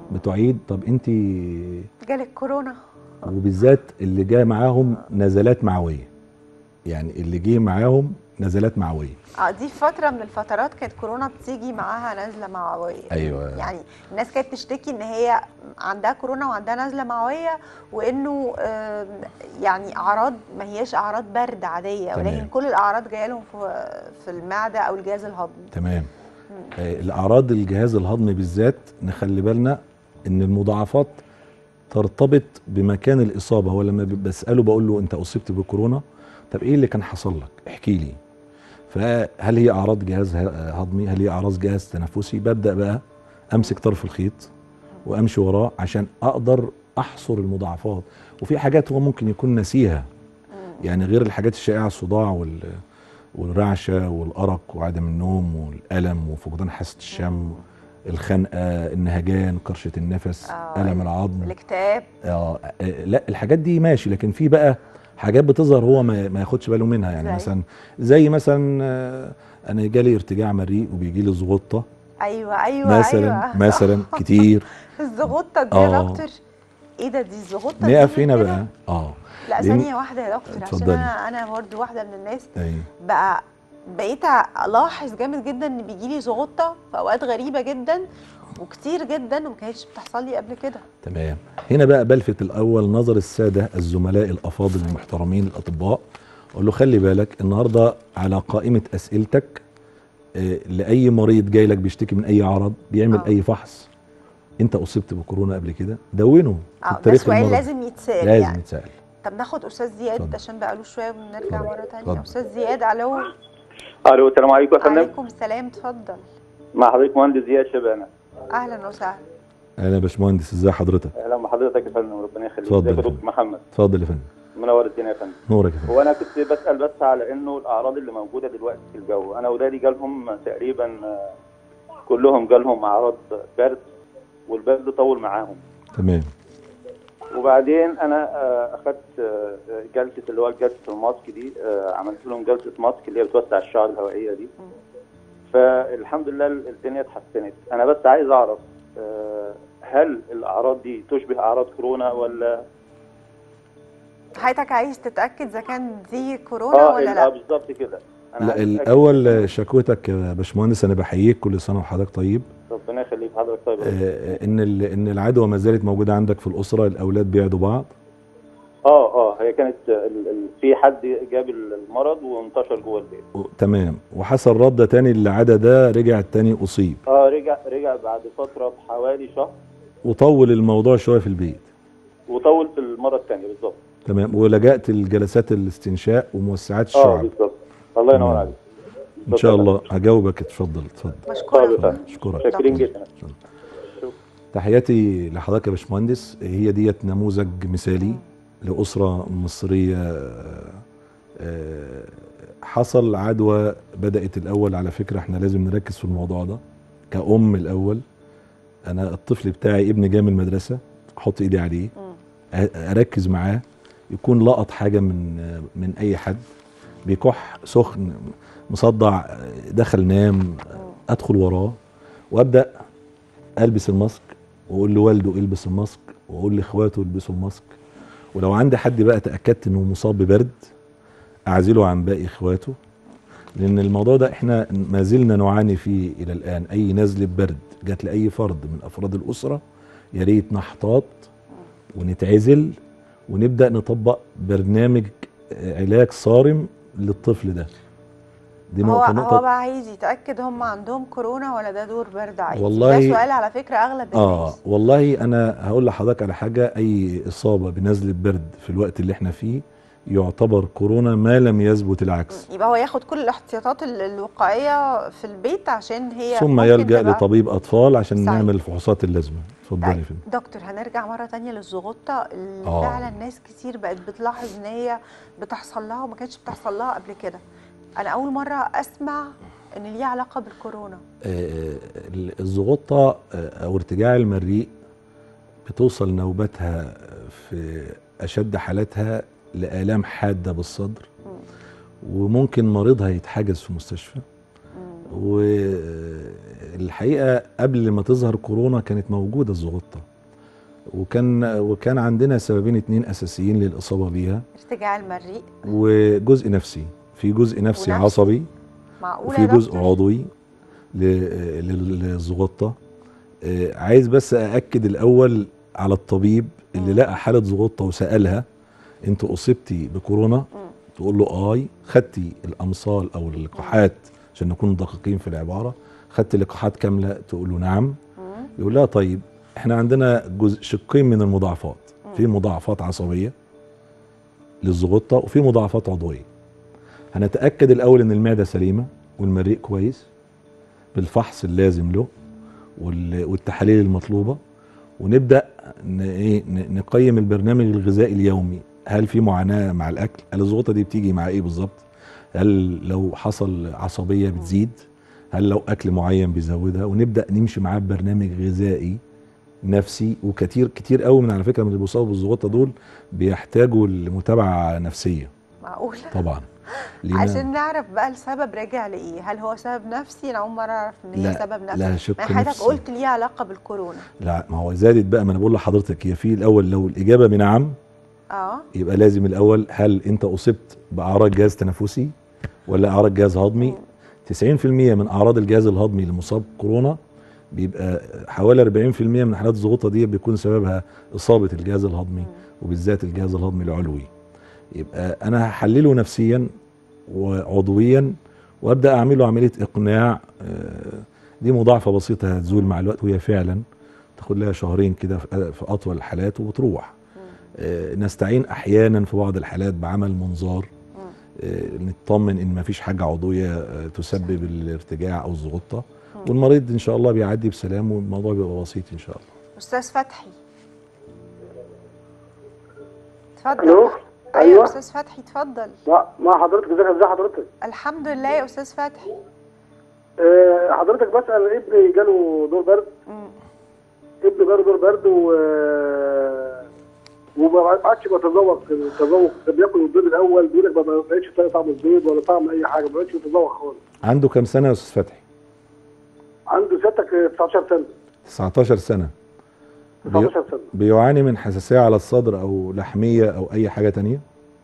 Speaker 2: بتعيد طب انت
Speaker 1: جالك كورونا
Speaker 2: وبالذات اللي جاء معاهم نزلات معويه يعني اللي جه معاهم نزلات معويه
Speaker 1: اه دي فتره من الفترات كانت كورونا بتيجي معاها نزله معويه
Speaker 2: ايوه
Speaker 1: يعني الناس كانت تشتكي ان هي عندها كورونا وعندها نزله معويه وانه آم، يعني اعراض ما هياش اعراض برد عاديه
Speaker 2: تمام.
Speaker 1: ولكن كل الاعراض جايه لهم في في المعده او الجهاز الهضمي
Speaker 2: تمام آه، الاعراض الجهاز الهضمي بالذات نخلي بالنا ان المضاعفات ترتبط بمكان الاصابه هو لما ب- بساله بقول له انت اصبت بكورونا طب ايه اللي كان حصل لك احكي لي فهل هي اعراض جهاز ه- هضمي هل هي اعراض جهاز تنفسي ببدا بقى امسك طرف الخيط وامشي وراه عشان اقدر احصر المضاعفات وفي حاجات هو ممكن يكون نسيها يعني غير الحاجات الشائعه الصداع وال والرعشه والارق وعدم النوم والالم وفقدان حاسه الشم الخنقه النهجان قرشه النفس
Speaker 1: آه،
Speaker 2: الم العظم
Speaker 1: الاكتئاب
Speaker 2: آه آه، لا الحاجات دي ماشي لكن في بقى حاجات بتظهر هو ما, ما ياخدش باله منها يعني
Speaker 1: زي؟
Speaker 2: مثلا زي مثلا آه، انا جالي ارتجاع مريء وبيجي لي زغطه
Speaker 1: ايوه ايوه
Speaker 2: مثلا
Speaker 1: ايوه
Speaker 2: مثلا كتير
Speaker 1: الزغطه دي يا
Speaker 2: آه.
Speaker 1: دكتور ايه ده دي الزغطه دي
Speaker 2: نقف هنا
Speaker 1: كده؟
Speaker 2: بقى اه
Speaker 1: لا
Speaker 2: لأن-
Speaker 1: ثانيه واحده يا دكتور عشان
Speaker 2: اتفضلي.
Speaker 1: انا انا برضه واحده من الناس
Speaker 2: ايوه
Speaker 1: بقى بقيت الاحظ جامد جدا ان بيجي لي زغطه في اوقات غريبه جدا وكتير جدا وما كانتش بتحصل لي قبل كده
Speaker 2: تمام هنا بقى بلفت الاول نظر الساده الزملاء الافاضل المحترمين الاطباء اقول له خلي بالك النهارده على قائمه اسئلتك آه، لاي مريض جاي لك بيشتكي من اي عرض بيعمل
Speaker 1: آه.
Speaker 2: اي فحص انت اصبت بكورونا قبل كده دونه في
Speaker 1: اه ده
Speaker 2: التاريخ
Speaker 1: سؤال
Speaker 2: المرضي
Speaker 1: لازم يتسال
Speaker 2: لازم
Speaker 1: يعني
Speaker 2: يتسال
Speaker 1: طب ناخد استاذ زياد
Speaker 2: اتفضل.
Speaker 1: عشان بقاله شويه ونرجع
Speaker 2: اتفضل.
Speaker 1: مره تانية
Speaker 2: اتفضل.
Speaker 1: استاذ زياد الو
Speaker 5: الو السلام عليكم يا فندم
Speaker 1: عليكم السلام اتفضل
Speaker 5: مع حضرتك مهندس زياد شبانه
Speaker 1: اهلا وسهلا
Speaker 2: اهلا يا باشمهندس ازي حضرتك
Speaker 5: اهلا بحضرتك يا فندم ربنا يخليك
Speaker 2: اتفضل
Speaker 5: ازيك
Speaker 2: يا
Speaker 5: يا
Speaker 2: فندم.
Speaker 5: دكتور محمد
Speaker 2: اتفضل يا فندم
Speaker 5: منور الدنيا يا فندم
Speaker 2: نورك يا فندم
Speaker 5: هو انا كنت بسال بس على انه الاعراض اللي موجوده دلوقتي في الجو انا اولادي جالهم تقريبا آه، كلهم جالهم اعراض برد والبرد طول معاهم
Speaker 2: تمام
Speaker 5: وبعدين انا آه، اخدت آه، جلسه اللي هو جلسه الماسك دي آه، عملت لهم جلسه ماسك اللي هي بتوسع الشعر الهوائيه دي فالحمد لله الدنيا اتحسنت انا بس عايز اعرف آه، هل الاعراض دي تشبه اعراض كورونا ولا
Speaker 1: حضرتك عايز تتاكد اذا كان دي كورونا
Speaker 5: اه
Speaker 1: ولا
Speaker 5: اه
Speaker 1: لا
Speaker 5: بالظبط كده أنا
Speaker 2: لا
Speaker 5: عايز أتأكد.
Speaker 2: الاول شكوتك يا باشمهندس انا بحييك كل سنه وحضرتك طيب
Speaker 5: ربنا يخليك حضرتك طيب
Speaker 2: آه، ان ال- ان العدوى ما زالت موجوده عندك في الاسره الاولاد بيعدوا بعض
Speaker 5: اه اه هي كانت ال- ال- في حد جاب المرض وانتشر جوه البيت
Speaker 2: و- تمام وحصل رده تاني للعاده ده رجع التاني اصيب
Speaker 5: اه رجع رجع بعد فتره بحوالي شهر
Speaker 2: وطول الموضوع شويه في البيت
Speaker 5: وطول في المره الثانيه بالظبط
Speaker 2: تمام ولجأت لجلسات الاستنشاق وموسعات
Speaker 5: اه
Speaker 2: الشعب
Speaker 5: بالظبط الله ينور
Speaker 2: تمام.
Speaker 5: عليك
Speaker 2: ان شاء الله هجاوبك اتفضل اتفضل
Speaker 1: مشكوره
Speaker 5: طيب.
Speaker 2: اتفضل اشكرك
Speaker 5: شاكرين جدا
Speaker 2: تحياتي لحضرتك يا باشمهندس هي ديت نموذج مثالي لأسرة مصرية آه، حصل عدوى بدأت الأول على فكرة احنا لازم نركز في الموضوع ده كأم الأول أنا الطفل بتاعي ابني جاي من المدرسة أحط إيدي عليه
Speaker 1: مم.
Speaker 2: أ- أركز معاه يكون لقط حاجة من من أي حد بيكح سخن مصدع دخل نام أدخل وراه وأبدأ البس الماسك واقول لوالده البس الماسك واقول لاخواته البسوا الماسك ولو عندي حد بقى تاكدت انه مصاب ببرد اعزله عن باقي اخواته لان الموضوع ده احنا ما زلنا نعاني فيه الى الان اي نزله برد جات لاي فرد من افراد الاسره يا ريت نحتاط ونتعزل ونبدا نطبق برنامج آه، علاج صارم للطفل ده دي
Speaker 1: هو
Speaker 2: نقطه
Speaker 1: هو
Speaker 2: نقطه
Speaker 1: بقى عايز يتاكد هم عندهم كورونا ولا ده دور برد عادي
Speaker 2: والله-
Speaker 1: ده سؤال على فكره اغلب
Speaker 2: اه
Speaker 1: الناس
Speaker 2: والله انا هقول لحضرتك على حاجه اي اصابه بنزله برد في الوقت اللي احنا فيه يعتبر كورونا ما لم يثبت العكس
Speaker 1: يبقى هو ياخد كل الاحتياطات ال- الوقائيه في البيت عشان هي
Speaker 2: ثم
Speaker 1: ممكن
Speaker 2: يلجا
Speaker 1: تبقى-
Speaker 2: لطبيب اطفال عشان
Speaker 1: صحيح.
Speaker 2: نعمل الفحوصات اللازمه اتفضلي
Speaker 1: طيب
Speaker 2: يا فندم
Speaker 1: دكتور هنرجع مرة تانية للزغطة اللي
Speaker 2: آه.
Speaker 1: فعلا ناس كتير بقت بتلاحظ ان هي بتحصل لها وما كانتش بتحصل لها قبل كده انا اول مرة اسمع ان ليه علاقة بالكورونا
Speaker 2: آه، الزغطه آه، او ارتجاع المريء بتوصل نوبتها في اشد حالاتها لالام حاده بالصدر
Speaker 1: مم.
Speaker 2: وممكن مريضها يتحجز في مستشفى
Speaker 1: مم.
Speaker 2: والحقيقه قبل ما تظهر كورونا كانت موجوده الزغطه وكان وكان عندنا سببين اتنين اساسيين للاصابه بيها
Speaker 1: ارتجاع المريء
Speaker 2: وجزء نفسي في جزء نفسي
Speaker 1: ونفسي.
Speaker 2: عصبي
Speaker 1: معقوله
Speaker 2: وفي
Speaker 1: يا
Speaker 2: جزء
Speaker 1: دكتور؟
Speaker 2: عضوي ل- لل- للزغطه آه، عايز بس ااكد الاول على الطبيب اللي
Speaker 1: مم.
Speaker 2: لقى حاله زغطه وسالها انت اصبتي بكورونا
Speaker 1: مم.
Speaker 2: تقول له اي خدتي الامصال او اللقاحات عشان نكون دقيقين في العباره خدتي لقاحات كامله تقول له نعم
Speaker 1: مم.
Speaker 2: يقول لها طيب احنا عندنا جزء شقين من المضاعفات
Speaker 1: مم.
Speaker 2: في مضاعفات عصبيه للزغطه وفي مضاعفات عضويه هنتاكد الاول ان المعده سليمه والمريء كويس بالفحص اللازم له وال- والتحاليل المطلوبه ونبدا ن- إيه ن- نقيم البرنامج الغذائي اليومي هل في معاناه مع الاكل هل الزغطه دي بتيجي مع ايه بالظبط هل لو حصل عصبيه بتزيد هل لو اكل معين بيزودها ونبدا نمشي معاه ببرنامج غذائي نفسي وكتير كتير قوي من على فكره من اللي بيصابوا بالزغطه دول بيحتاجوا لمتابعه نفسيه
Speaker 1: معقوله
Speaker 2: طبعا لينا-
Speaker 1: عشان نعرف بقى السبب راجع لايه هل هو سبب نفسي انا اول مره اعرف ان هي
Speaker 2: لا،
Speaker 1: سبب نفسي
Speaker 2: لها شق
Speaker 1: ما حضرتك
Speaker 2: نفسي.
Speaker 1: قلت ليه علاقه بالكورونا
Speaker 2: لا ما هو زادت بقى ما انا بقول لحضرتك هي في الاول لو الاجابه بنعم
Speaker 1: اه
Speaker 2: يبقى لازم الاول هل انت اصبت باعراض جهاز تنفسي ولا اعراض جهاز هضمي 90% من اعراض الجهاز الهضمي اللي مصاب كورونا بيبقى حوالي 40% من حالات الزغوطه دي بيكون سببها اصابه الجهاز الهضمي وبالذات الجهاز الهضمي العلوي يبقى انا هحلله نفسيا وعضويا وابدا اعمل له عمليه اقناع آه، دي مضاعفه بسيطه هتزول مع الوقت وهي فعلا تاخد لها شهرين كده في في اطول الحالات وبتروح آه، نستعين احيانا في بعض الحالات بعمل منظار آه، نطمن ان مفيش حاجه عضويه آه، تسبب الارتجاع او الزغطه والمريض ان شاء الله بيعدي بسلام والموضوع بيبقى بسيط ان شاء الله
Speaker 1: استاذ فتحي اتفضل
Speaker 6: الو
Speaker 1: ايوه
Speaker 6: ايوه
Speaker 1: استاذ فتحي اتفضل
Speaker 6: مع مع حضرتك ازيك ازي حضرتك
Speaker 1: الحمد لله يا استاذ فتحي
Speaker 6: أه حضرتك بسال ابني جاله دور برد
Speaker 1: مم.
Speaker 6: ابني جاله دور برد و وما عادش بيتذوق التذوق كان بياكل البيض الاول بيقول لك ما بقتش طايق طعم البيض ولا طعم اي حاجه ما بقتش بيتذوق خالص
Speaker 2: عنده كام سنه يا استاذ فتحي
Speaker 6: عنده سيادتك 19 سنه
Speaker 2: 19 سنه بي-
Speaker 6: 19 سنه
Speaker 2: بيعاني من حساسيه على الصدر او لحميه او اي حاجه تانية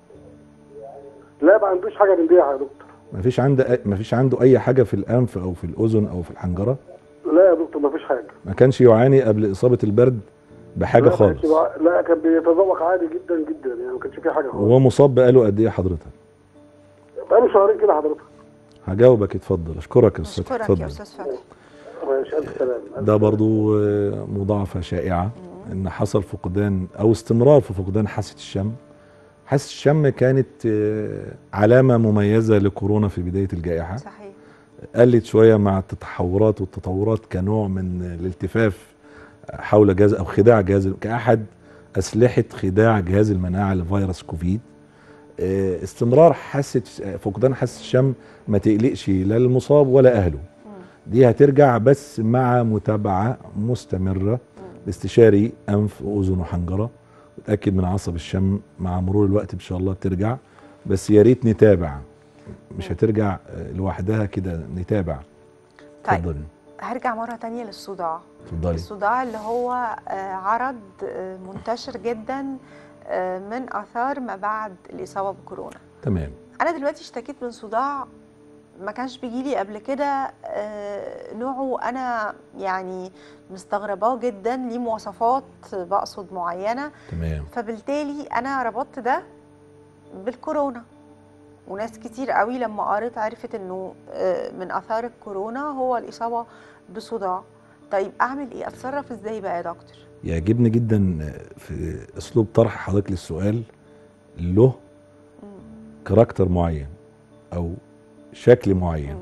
Speaker 6: لا ما عندوش حاجه من دي يا دكتور
Speaker 2: مفيش عنده مفيش عنده اي حاجه في الانف او في الاذن او في الحنجره
Speaker 6: لا يا دكتور ما فيش حاجه
Speaker 2: ما كانش يعاني قبل اصابه البرد بحاجه
Speaker 6: لا ما
Speaker 2: خالص
Speaker 6: كانش بقى- لا كان بيتذوق عادي جدا جدا يعني ما كانش فيه حاجه خالص
Speaker 2: وهو مصاب بقاله قد ايه حضرتك
Speaker 6: بقاله شهرين كده حضرتك
Speaker 2: هجاوبك اتفضل اشكرك يا استاذ
Speaker 1: اشكرك يا
Speaker 2: اتفضل
Speaker 1: استاذ فتحي
Speaker 6: ماشي الف سلامه ألف
Speaker 2: ده
Speaker 6: سلامة.
Speaker 2: برضو آه، مضاعفة شائعة ان حصل فقدان او استمرار في فقدان حاسة الشم حاسة الشم كانت آه، علامة مميزة لكورونا في بداية الجائحة
Speaker 1: صحيح
Speaker 2: قلت شوية مع التحورات والتطورات كنوع من الالتفاف حول جهاز او خداع جهاز كأحد أسلحة خداع جهاز المناعة لفيروس كوفيد آه، استمرار حاسة فقدان حاسة الشم ما تقلقش لا المصاب ولا أهله دي هترجع بس مع متابعة مستمرة لاستشاري أنف وأذن وحنجرة وتأكد من عصب الشم مع مرور الوقت إن شاء الله بترجع بس يا ريت نتابع مش هترجع آه، لوحدها كده نتابع
Speaker 1: طيب
Speaker 2: اتفضلي
Speaker 1: هرجع مره تانية للصداع
Speaker 2: اتفضلي
Speaker 1: الصداع اللي هو آه، عرض آه، منتشر جدا آه، من اثار ما بعد الاصابه بكورونا
Speaker 2: تمام
Speaker 1: انا دلوقتي اشتكيت من صداع ما كانش بيجيلي قبل كده آه، نوعه انا يعني مستغرباه جدا ليه مواصفات بقصد معينه
Speaker 2: تمام
Speaker 1: فبالتالي انا ربطت ده بالكورونا وناس كتير قوي لما قريت عرفت انه آه، من اثار الكورونا هو الاصابه بصداع طيب اعمل ايه اتصرف ازاي بقى يا دكتور
Speaker 2: يعجبني جدا في اسلوب طرح حضرتك للسؤال له كاركتر معين او شكل معين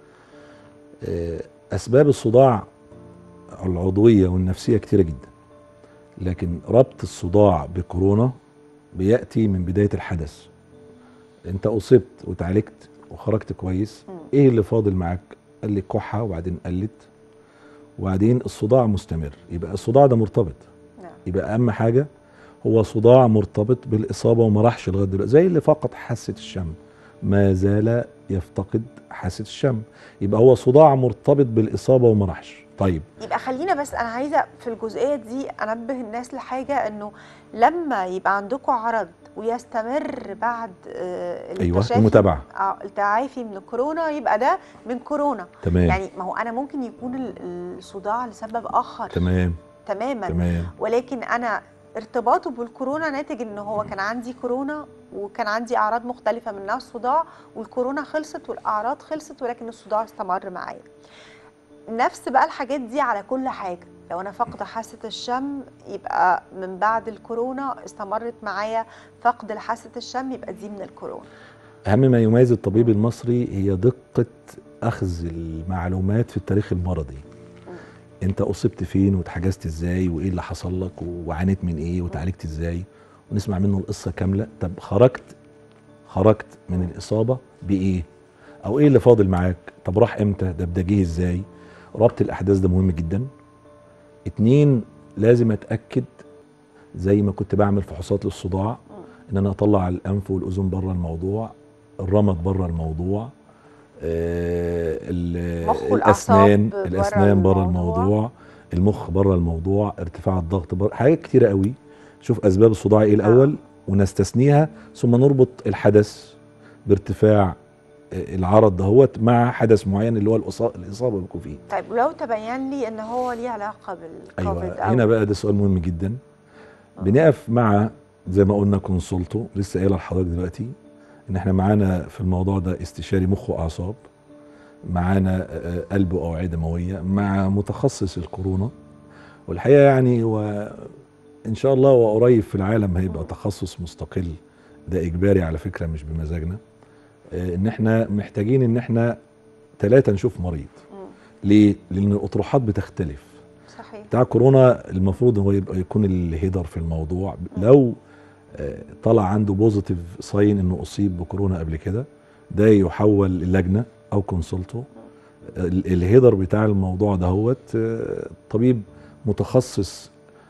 Speaker 2: آه، اسباب الصداع العضويه والنفسيه كتيره جدا لكن ربط الصداع بكورونا بياتي من بدايه الحدث انت اصبت وتعالجت وخرجت كويس
Speaker 1: مم.
Speaker 2: ايه اللي فاضل معاك قال لي كحه وبعدين قلت وبعدين الصداع مستمر يبقى الصداع ده مرتبط
Speaker 1: نعم
Speaker 2: يبقى اهم حاجه هو صداع مرتبط بالاصابه وما راحش لغايه دلوقتي زي اللي فقد حاسه الشم ما زال يفتقد حاسه الشم يبقى هو صداع مرتبط بالاصابه وما راحش طيب
Speaker 1: يبقى خلينا بس انا عايزه في الجزئيه دي انبه الناس لحاجه انه لما يبقى عندكم عرض ويستمر بعد آه،
Speaker 2: ايوه
Speaker 1: التشافي-
Speaker 2: المتابعه
Speaker 1: اه التعافي من الكورونا يبقى ده من كورونا
Speaker 2: تمام
Speaker 1: يعني ما هو انا ممكن يكون ال- الصداع لسبب اخر
Speaker 2: تمام
Speaker 1: تماما
Speaker 2: تمام
Speaker 1: ولكن انا ارتباطه بالكورونا ناتج ان هو كان عندي كورونا وكان عندي اعراض مختلفه منها الصداع والكورونا خلصت والاعراض خلصت ولكن الصداع استمر معايا نفس بقى الحاجات دي على كل حاجه لو انا فاقده حاسه الشم يبقى من بعد الكورونا استمرت معايا فقد حاسه الشم يبقى دي من الكورونا
Speaker 2: اهم ما يميز الطبيب المصري هي دقه اخذ المعلومات في التاريخ المرضي انت اصبت فين واتحجزت ازاي وايه اللي حصل لك وعانيت من ايه وتعالجت ازاي ونسمع منه القصه كامله طب خرجت خرجت من الاصابه بايه او ايه اللي فاضل معاك طب راح امتى ده ده جه ازاي ربط الاحداث ده مهم جدا اتنين لازم اتاكد زي ما كنت بعمل فحوصات للصداع ان انا اطلع الانف والاذن بره الموضوع الرمد بره الموضوع آه، ال-
Speaker 1: مخ والأعصاب
Speaker 2: الاسنان
Speaker 1: برا
Speaker 2: الاسنان بره
Speaker 1: الموضوع.
Speaker 2: الموضوع المخ بره الموضوع ارتفاع الضغط بره حاجات كتيره قوي شوف اسباب الصداع ايه الاول ونستثنيها ثم نربط الحدث بارتفاع آه، العرض دهوت مع حدث معين اللي هو الإصا- الاصابه بيكون فيه
Speaker 1: طيب ولو تبين لي ان هو ليه علاقه بالكوفيد
Speaker 2: ايوه هنا بقى ده سؤال مهم جدا بنقف مع زي ما قلنا كونسولتو لسه قايله لحضرتك دلوقتي ان احنا معانا في الموضوع ده استشاري مخ واعصاب معانا آه، قلب واوعيه دمويه مع متخصص الكورونا والحقيقه يعني هو ان شاء الله وقريب في العالم هيبقى تخصص مستقل ده اجباري على فكره مش بمزاجنا آه، ان احنا محتاجين ان احنا ثلاثه نشوف مريض
Speaker 1: مم.
Speaker 2: ليه؟ لان الاطروحات بتختلف
Speaker 1: صحيح
Speaker 2: بتاع كورونا المفروض هو يبقى يكون الهيدر في الموضوع لو آه، طلع عنده بوزيتيف ساين انه اصيب بكورونا قبل كده ده يحول اللجنه او كونسلته ال- الهيدر بتاع الموضوع دهوت آه، طبيب متخصص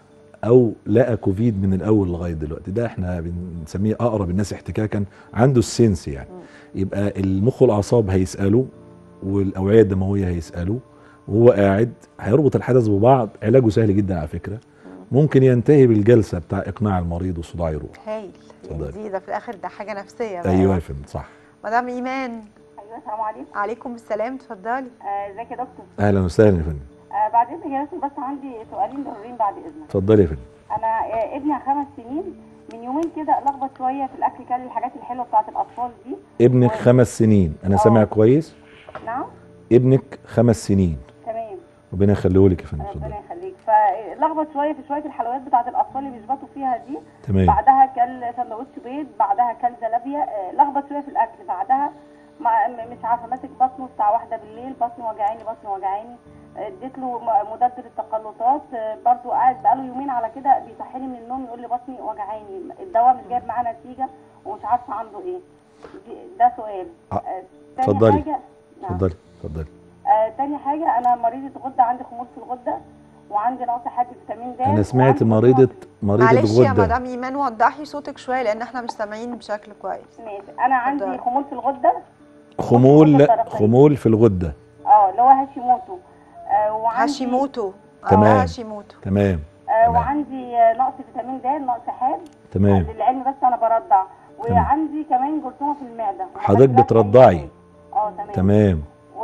Speaker 2: او لقى كوفيد من الاول لغايه دلوقتي ده احنا بنسميه اقرب الناس احتكاكا عنده السنس يعني يبقى المخ والاعصاب هيسالوا والاوعيه الدمويه هيسالوا وهو قاعد هيربط الحدث ببعض علاجه سهل جدا على فكره ممكن ينتهي بالجلسه بتاع اقناع المريض والصداع يروح
Speaker 1: هايل يعني
Speaker 2: اتفضلي.
Speaker 1: دي ده في الاخر ده حاجه نفسيه بقى
Speaker 2: ايوه يا فندم صح
Speaker 1: مدام ايمان
Speaker 7: ايوه السلام عليكم
Speaker 1: عليكم السلام اتفضلي
Speaker 7: آه، ازيك يا دكتور
Speaker 2: اهلا وسهلا يا فندم
Speaker 7: آه بعد اذنك يا دكتور بس عندي سؤالين ضروريين بعد اذنك
Speaker 2: اتفضلي يا فندم
Speaker 7: انا آه ابني خمس سنين من يومين كده لخبط شويه في الاكل كان الحاجات الحلوه بتاعت الاطفال دي
Speaker 2: ابنك خمس سنين انا
Speaker 7: آه.
Speaker 2: سامع كويس
Speaker 7: نعم
Speaker 2: ابنك خمس سنين
Speaker 7: تمام
Speaker 2: ربنا يخليه لك يا فندم اتفضلي
Speaker 7: ربنا يخليك فلخبط شويه في شويه الحلويات بتاعت الاطفال اللي بيشبطوا فيها دي
Speaker 2: تمام
Speaker 7: بعدها كل سندوتش بيض بعدها كل زلابيا آه، لخبط شويه في الاكل بعدها ما م- مش عارفه ماسك بطنه الساعه واحدة بالليل بطني وجعاني بطني وجعاني آه، اديت له م- مضاد للتقلصات آه، برضو قاعد بقاله يومين على كده بيصحيني من النوم يقول لي بطني وجعاني الدواء مش جايب معاه نتيجه ومش عارفه عنده ايه دي- ده سؤال
Speaker 2: آه،
Speaker 7: آه، تاني
Speaker 2: اتفضلي.
Speaker 7: حاجه نعم.
Speaker 2: اتفضلي اتفضلي
Speaker 7: آه، تاني حاجة أنا مريضة غدة عندي خمول في الغدة وعندي نقص حاد فيتامين د
Speaker 2: انا سمعت
Speaker 7: وعندي
Speaker 2: مريضه
Speaker 7: خمول
Speaker 2: مريضه
Speaker 1: معلش يا
Speaker 2: غده
Speaker 1: مدام ايمان وضحي صوتك شويه لان احنا مش سامعين بشكل كويس
Speaker 7: في- ماشي أنا عندي
Speaker 1: اتفضلي.
Speaker 7: خمول في الغدة
Speaker 2: خمول
Speaker 7: غدة درقية.
Speaker 2: خمول في الغده
Speaker 7: اه اللي هو هاشيموتو آه وعندي
Speaker 1: هاشيموتو اه
Speaker 2: تمام.
Speaker 1: هاشيموتو
Speaker 2: تمام
Speaker 7: آه
Speaker 2: تمام.
Speaker 7: وعندي آه، نقص فيتامين د نقص حاد
Speaker 2: تمام
Speaker 7: للعلم بس أنا برضع وعندي كمان جرثومة في المعدة
Speaker 2: حضرتك
Speaker 7: وحاجات
Speaker 2: بترضعي.
Speaker 7: كده. اه تمام
Speaker 2: تمام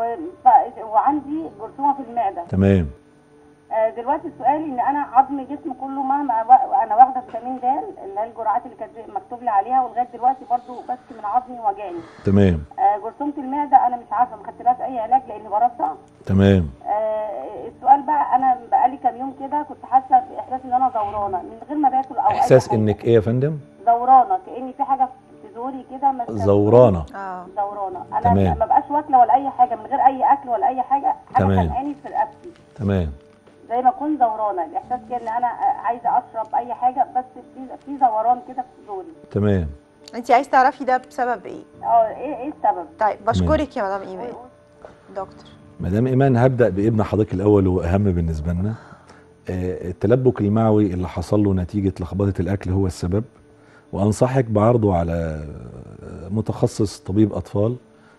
Speaker 7: وف- وعندي جرثومة في المعدة
Speaker 2: تمام
Speaker 7: آه، دلوقتي السؤال ان انا عظم جسمي كله مهما وا- انا واخده فيتامين د اللي هي الجرعات اللي كانت مكتوب لي عليها ولغايه دلوقتي برضو بس من عظمي وجعني
Speaker 2: تمام
Speaker 7: آه، جرثومه المعده انا مش عارفه ما خدتلهاش اي علاج لاني برضع
Speaker 2: تمام
Speaker 7: آه، السؤال بقى انا بقالي كام يوم كده كنت حاسه باحساس ان انا دورانه من غير ما باكل او
Speaker 2: احساس
Speaker 7: اي حاجه
Speaker 2: انك ايه يا فندم
Speaker 7: دورانه كاني في حاجه في زوري كده ماسكة
Speaker 2: زورانه
Speaker 1: اه
Speaker 7: دورانه انا
Speaker 2: تمام.
Speaker 7: ما بقاش واكله ولا اي حاجه من غير اي اكل ولا اي حاجه حاجه
Speaker 2: تمام.
Speaker 7: خانقاني في رقبتي
Speaker 2: تمام
Speaker 7: زي ما اكون زورانه الاحساس كده ان انا عايزه اشرب اي حاجه بس في في زوران كده في صدوري
Speaker 2: تمام
Speaker 1: انت عايز تعرفي ده بسبب ايه
Speaker 7: اه ايه ايه السبب
Speaker 1: طيب بشكرك يا مدام ايمان دكتور
Speaker 2: مدام ايمان هبدا بابن حضرتك الاول واهم بالنسبه لنا آه، التلبك المعوي اللي حصل له نتيجه لخبطه الاكل هو السبب وانصحك بعرضه على متخصص طبيب اطفال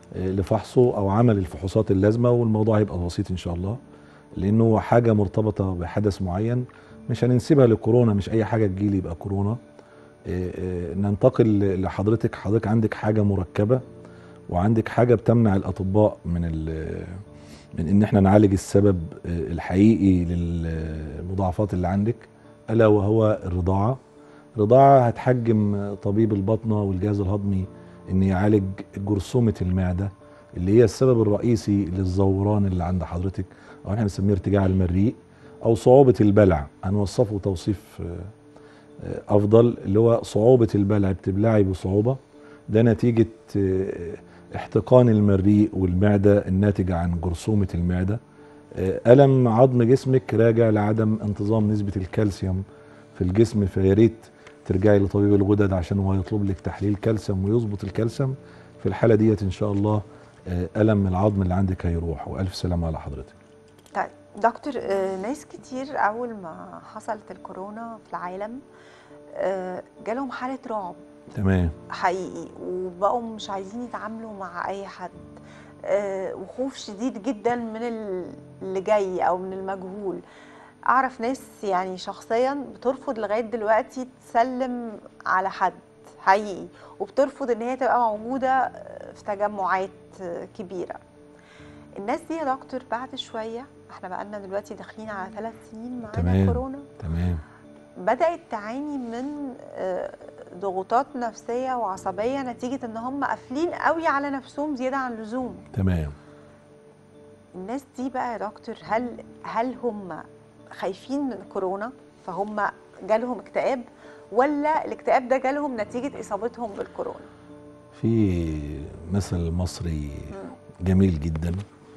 Speaker 2: لفحصه او عمل الفحوصات اللازمه والموضوع هيبقى بسيط ان شاء الله لانه حاجه مرتبطه بحدث معين مش هننسبها لكورونا مش اي حاجه تجيلي يبقى كورونا إيه إيه ننتقل لحضرتك حضرتك عندك حاجه مركبه وعندك حاجه بتمنع الاطباء من ال- من ان احنا نعالج السبب إيه، الحقيقي للمضاعفات اللي عندك الا وهو الرضاعه الرضاعه هتحجم طبيب الباطنه والجهاز الهضمي ان يعالج جرثومه المعده اللي هي السبب الرئيسي للزوران اللي عند حضرتك او احنا بنسميه ارتجاع المريء او صعوبه البلع هنوصفه توصيف آه، آه، افضل اللي هو صعوبه البلع بتبلعي بصعوبه ده نتيجه آه، احتقان المريء والمعده الناتجه عن جرثومه المعده آه، الم عظم جسمك راجع لعدم انتظام نسبه الكالسيوم في الجسم فيا ريت ترجعي لطبيب الغدد عشان هو يطلب لك تحليل كالسيوم ويظبط الكالسيوم في الحاله ديت ان شاء الله آه، الم العظم اللي عندك هيروح والف سلامه على حضرتك
Speaker 1: طيب دكتور آه، ناس كتير اول ما حصلت الكورونا في العالم آه، جالهم حاله رعب
Speaker 2: تمام
Speaker 1: حقيقي وبقوا مش عايزين يتعاملوا مع اي حد آه، وخوف شديد جدا من ال- اللي جاي او من المجهول اعرف ناس يعني شخصيا بترفض لغايه دلوقتي تسلم على حد حقيقي وبترفض ان هي تبقى موجوده في تجمعات آه، كبيره الناس دي يا دكتور بعد شويه احنا بقالنا دلوقتي داخلين على ثلاث سنين معانا
Speaker 2: تمام.
Speaker 1: كورونا
Speaker 2: تمام
Speaker 1: بدأت تعاني من آه، ضغوطات نفسية وعصبية نتيجة ان هم قافلين قوي على نفسهم زيادة عن اللزوم
Speaker 2: تمام
Speaker 1: الناس دي بقى يا دكتور هل هل هم خايفين من كورونا فهم جالهم اكتئاب ولا الاكتئاب ده جالهم نتيجة إصابتهم بالكورونا
Speaker 2: في مثل مصري جميل جدا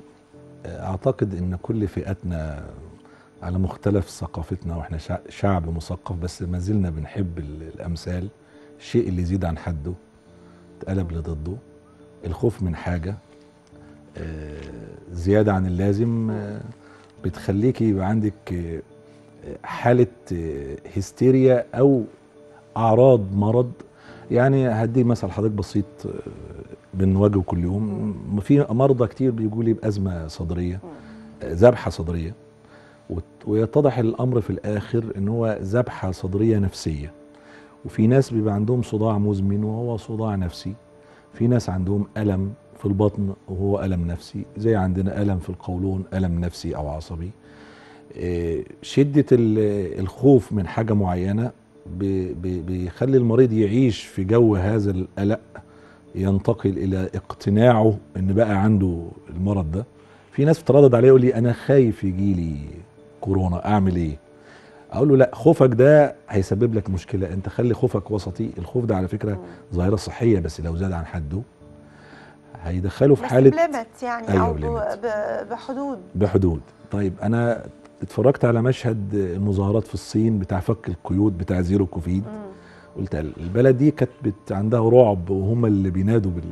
Speaker 2: اعتقد ان كل فئاتنا على مختلف ثقافتنا واحنا شع- شعب مثقف بس ما زلنا بنحب ال- الامثال الشيء اللي يزيد عن حده اتقلب لضده الخوف من حاجه آه، زياده عن اللازم آه، بتخليكي يبقى عندك آه، حاله آه، هستيريا او اعراض مرض يعني هدي مثل حضرتك بسيط آه، بنواجهه كل يوم في مرضى كتير بيجوا لي بازمه صدريه آه، ذبحه صدريه وت- ويتضح الامر في الاخر ان هو ذبحه صدريه نفسيه وفي ناس بيبقى عندهم صداع مزمن وهو صداع نفسي في ناس عندهم الم في البطن وهو الم نفسي زي عندنا الم في القولون الم نفسي او عصبي آه، شده ال- الخوف من حاجه معينه بي- بي- بيخلي المريض يعيش في جو هذا القلق ينتقل الى اقتناعه ان بقى عنده المرض ده في ناس بتردد عليه يقول لي انا خايف يجي لي كورونا اعمل ايه اقول له لا خوفك ده هيسبب لك مشكله انت خلي خوفك وسطي الخوف ده على فكره ظاهره صحيه بس لو زاد عن حده هيدخله في
Speaker 1: بس
Speaker 2: حاله
Speaker 1: بليمت يعني
Speaker 2: أيوة
Speaker 1: أو ب-
Speaker 2: بليمت.
Speaker 1: ب- بحدود
Speaker 2: بحدود طيب انا اتفرجت على مشهد المظاهرات في الصين بتاع فك القيود بتاع زيرو كوفيد
Speaker 1: مم.
Speaker 2: قلت البلد دي كانت بت- عندها رعب وهم اللي بينادوا بال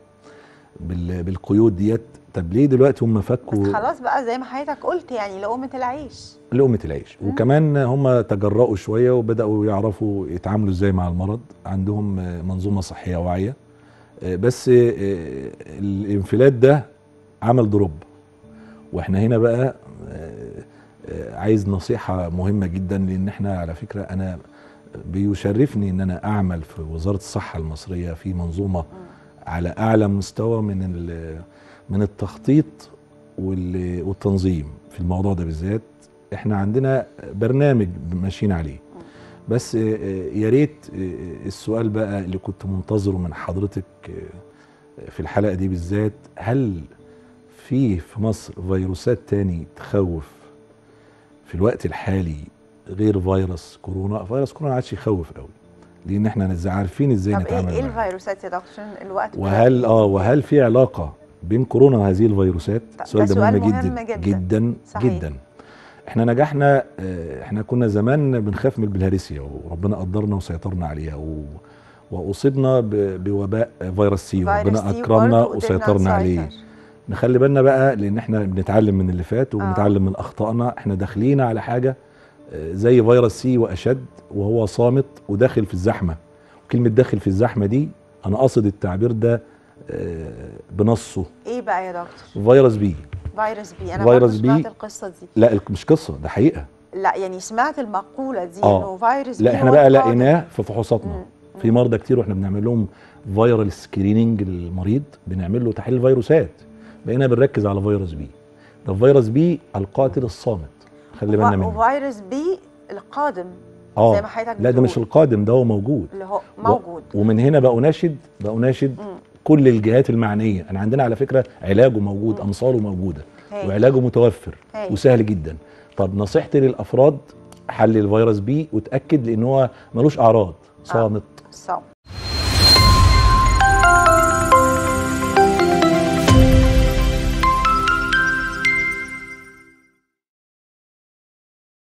Speaker 2: بال بالقيود ديت طب ليه دلوقتي هم
Speaker 1: بس
Speaker 2: فكوا
Speaker 1: خلاص بقى زي ما حضرتك قلت يعني لقمة العيش
Speaker 2: لقمة العيش
Speaker 1: مم.
Speaker 2: وكمان هم تجرأوا شوية وبدأوا يعرفوا يتعاملوا ازاي مع المرض عندهم آه، منظومة صحية واعية آه، بس آه، الانفلات ده عمل دروب واحنا هنا بقى آه، آه، عايز نصيحة مهمة جدا لان احنا على فكرة انا بيشرفني ان انا اعمل في وزارة الصحة المصرية في منظومة على اعلى مستوى من ال- من التخطيط وال- والتنظيم في الموضوع ده بالذات احنا عندنا برنامج ماشيين عليه بس آه، آه، يا ريت آه، السؤال بقى اللي كنت منتظره من حضرتك آه، في الحلقه دي بالذات هل في في مصر فيروسات تاني تخوف في الوقت الحالي غير فيروس كورونا فيروس كورونا ما عادش يخوف قوي لان احنا نز- عارفين ازاي
Speaker 1: طب ايه
Speaker 2: نتعامل
Speaker 1: ايه
Speaker 2: معاه
Speaker 1: الفيروسات يا دكتور عشان الوقت
Speaker 2: وهل اه وهل في علاقه بين كورونا وهذه الفيروسات
Speaker 1: ده
Speaker 2: السؤال ده
Speaker 1: سؤال
Speaker 2: مهم
Speaker 1: مهم
Speaker 2: جدا
Speaker 1: جدا.
Speaker 2: جدا
Speaker 1: صحيح.
Speaker 2: جدا احنا نجحنا آه، احنا كنا زمان بنخاف من البلهارسيا وربنا قدرنا وسيطرنا عليها و... واصبنا ب... بوباء فيروس سي
Speaker 1: فيروس
Speaker 2: وربنا
Speaker 1: سي
Speaker 2: اكرمنا
Speaker 1: برضه قدرنا
Speaker 2: وسيطرنا عليه
Speaker 1: نسيطر.
Speaker 2: نخلي بالنا بقى لان احنا بنتعلم من اللي فات وبنتعلم من اخطائنا احنا داخلين على حاجه آه، زي فيروس سي واشد وهو صامت وداخل في الزحمه كلمه داخل في الزحمه دي انا قاصد التعبير ده آه، بنصه
Speaker 1: ايه بقى يا دكتور
Speaker 2: فيروس بي
Speaker 1: فيروس بي انا
Speaker 2: فيروس
Speaker 1: برضه سمعت
Speaker 2: بي.
Speaker 1: القصه دي
Speaker 2: لا الك- مش قصه ده حقيقه
Speaker 1: لا يعني سمعت المقوله دي
Speaker 2: آه.
Speaker 1: انه فيروس
Speaker 2: لا
Speaker 1: بي
Speaker 2: احنا
Speaker 1: هو
Speaker 2: بقى
Speaker 1: القادم.
Speaker 2: لقيناه في فحوصاتنا
Speaker 1: مم.
Speaker 2: في مرضى كتير واحنا بنعمل لهم فيرال سكريننج للمريض بنعمل له تحليل فيروسات بقينا بنركز على فيروس بي ده فيروس بي القاتل الصامت خلي بالنا
Speaker 1: وف-
Speaker 2: منه
Speaker 1: وفيروس بي القادم
Speaker 2: اه
Speaker 1: زي ما حضرتك
Speaker 2: لا ده مش
Speaker 1: بتقول.
Speaker 2: القادم ده هو موجود
Speaker 1: اللي هو موجود
Speaker 2: ومن هنا بقى اناشد بقى اناشد
Speaker 1: مم.
Speaker 2: كل الجهات المعنيه انا عندنا على فكره علاجه موجود امصاله موجوده
Speaker 1: هاي.
Speaker 2: وعلاجه متوفر
Speaker 1: هاي.
Speaker 2: وسهل جدا طب نصيحتي للافراد حل الفيروس بي وتاكد لان هو ملوش اعراض صامت
Speaker 1: صعب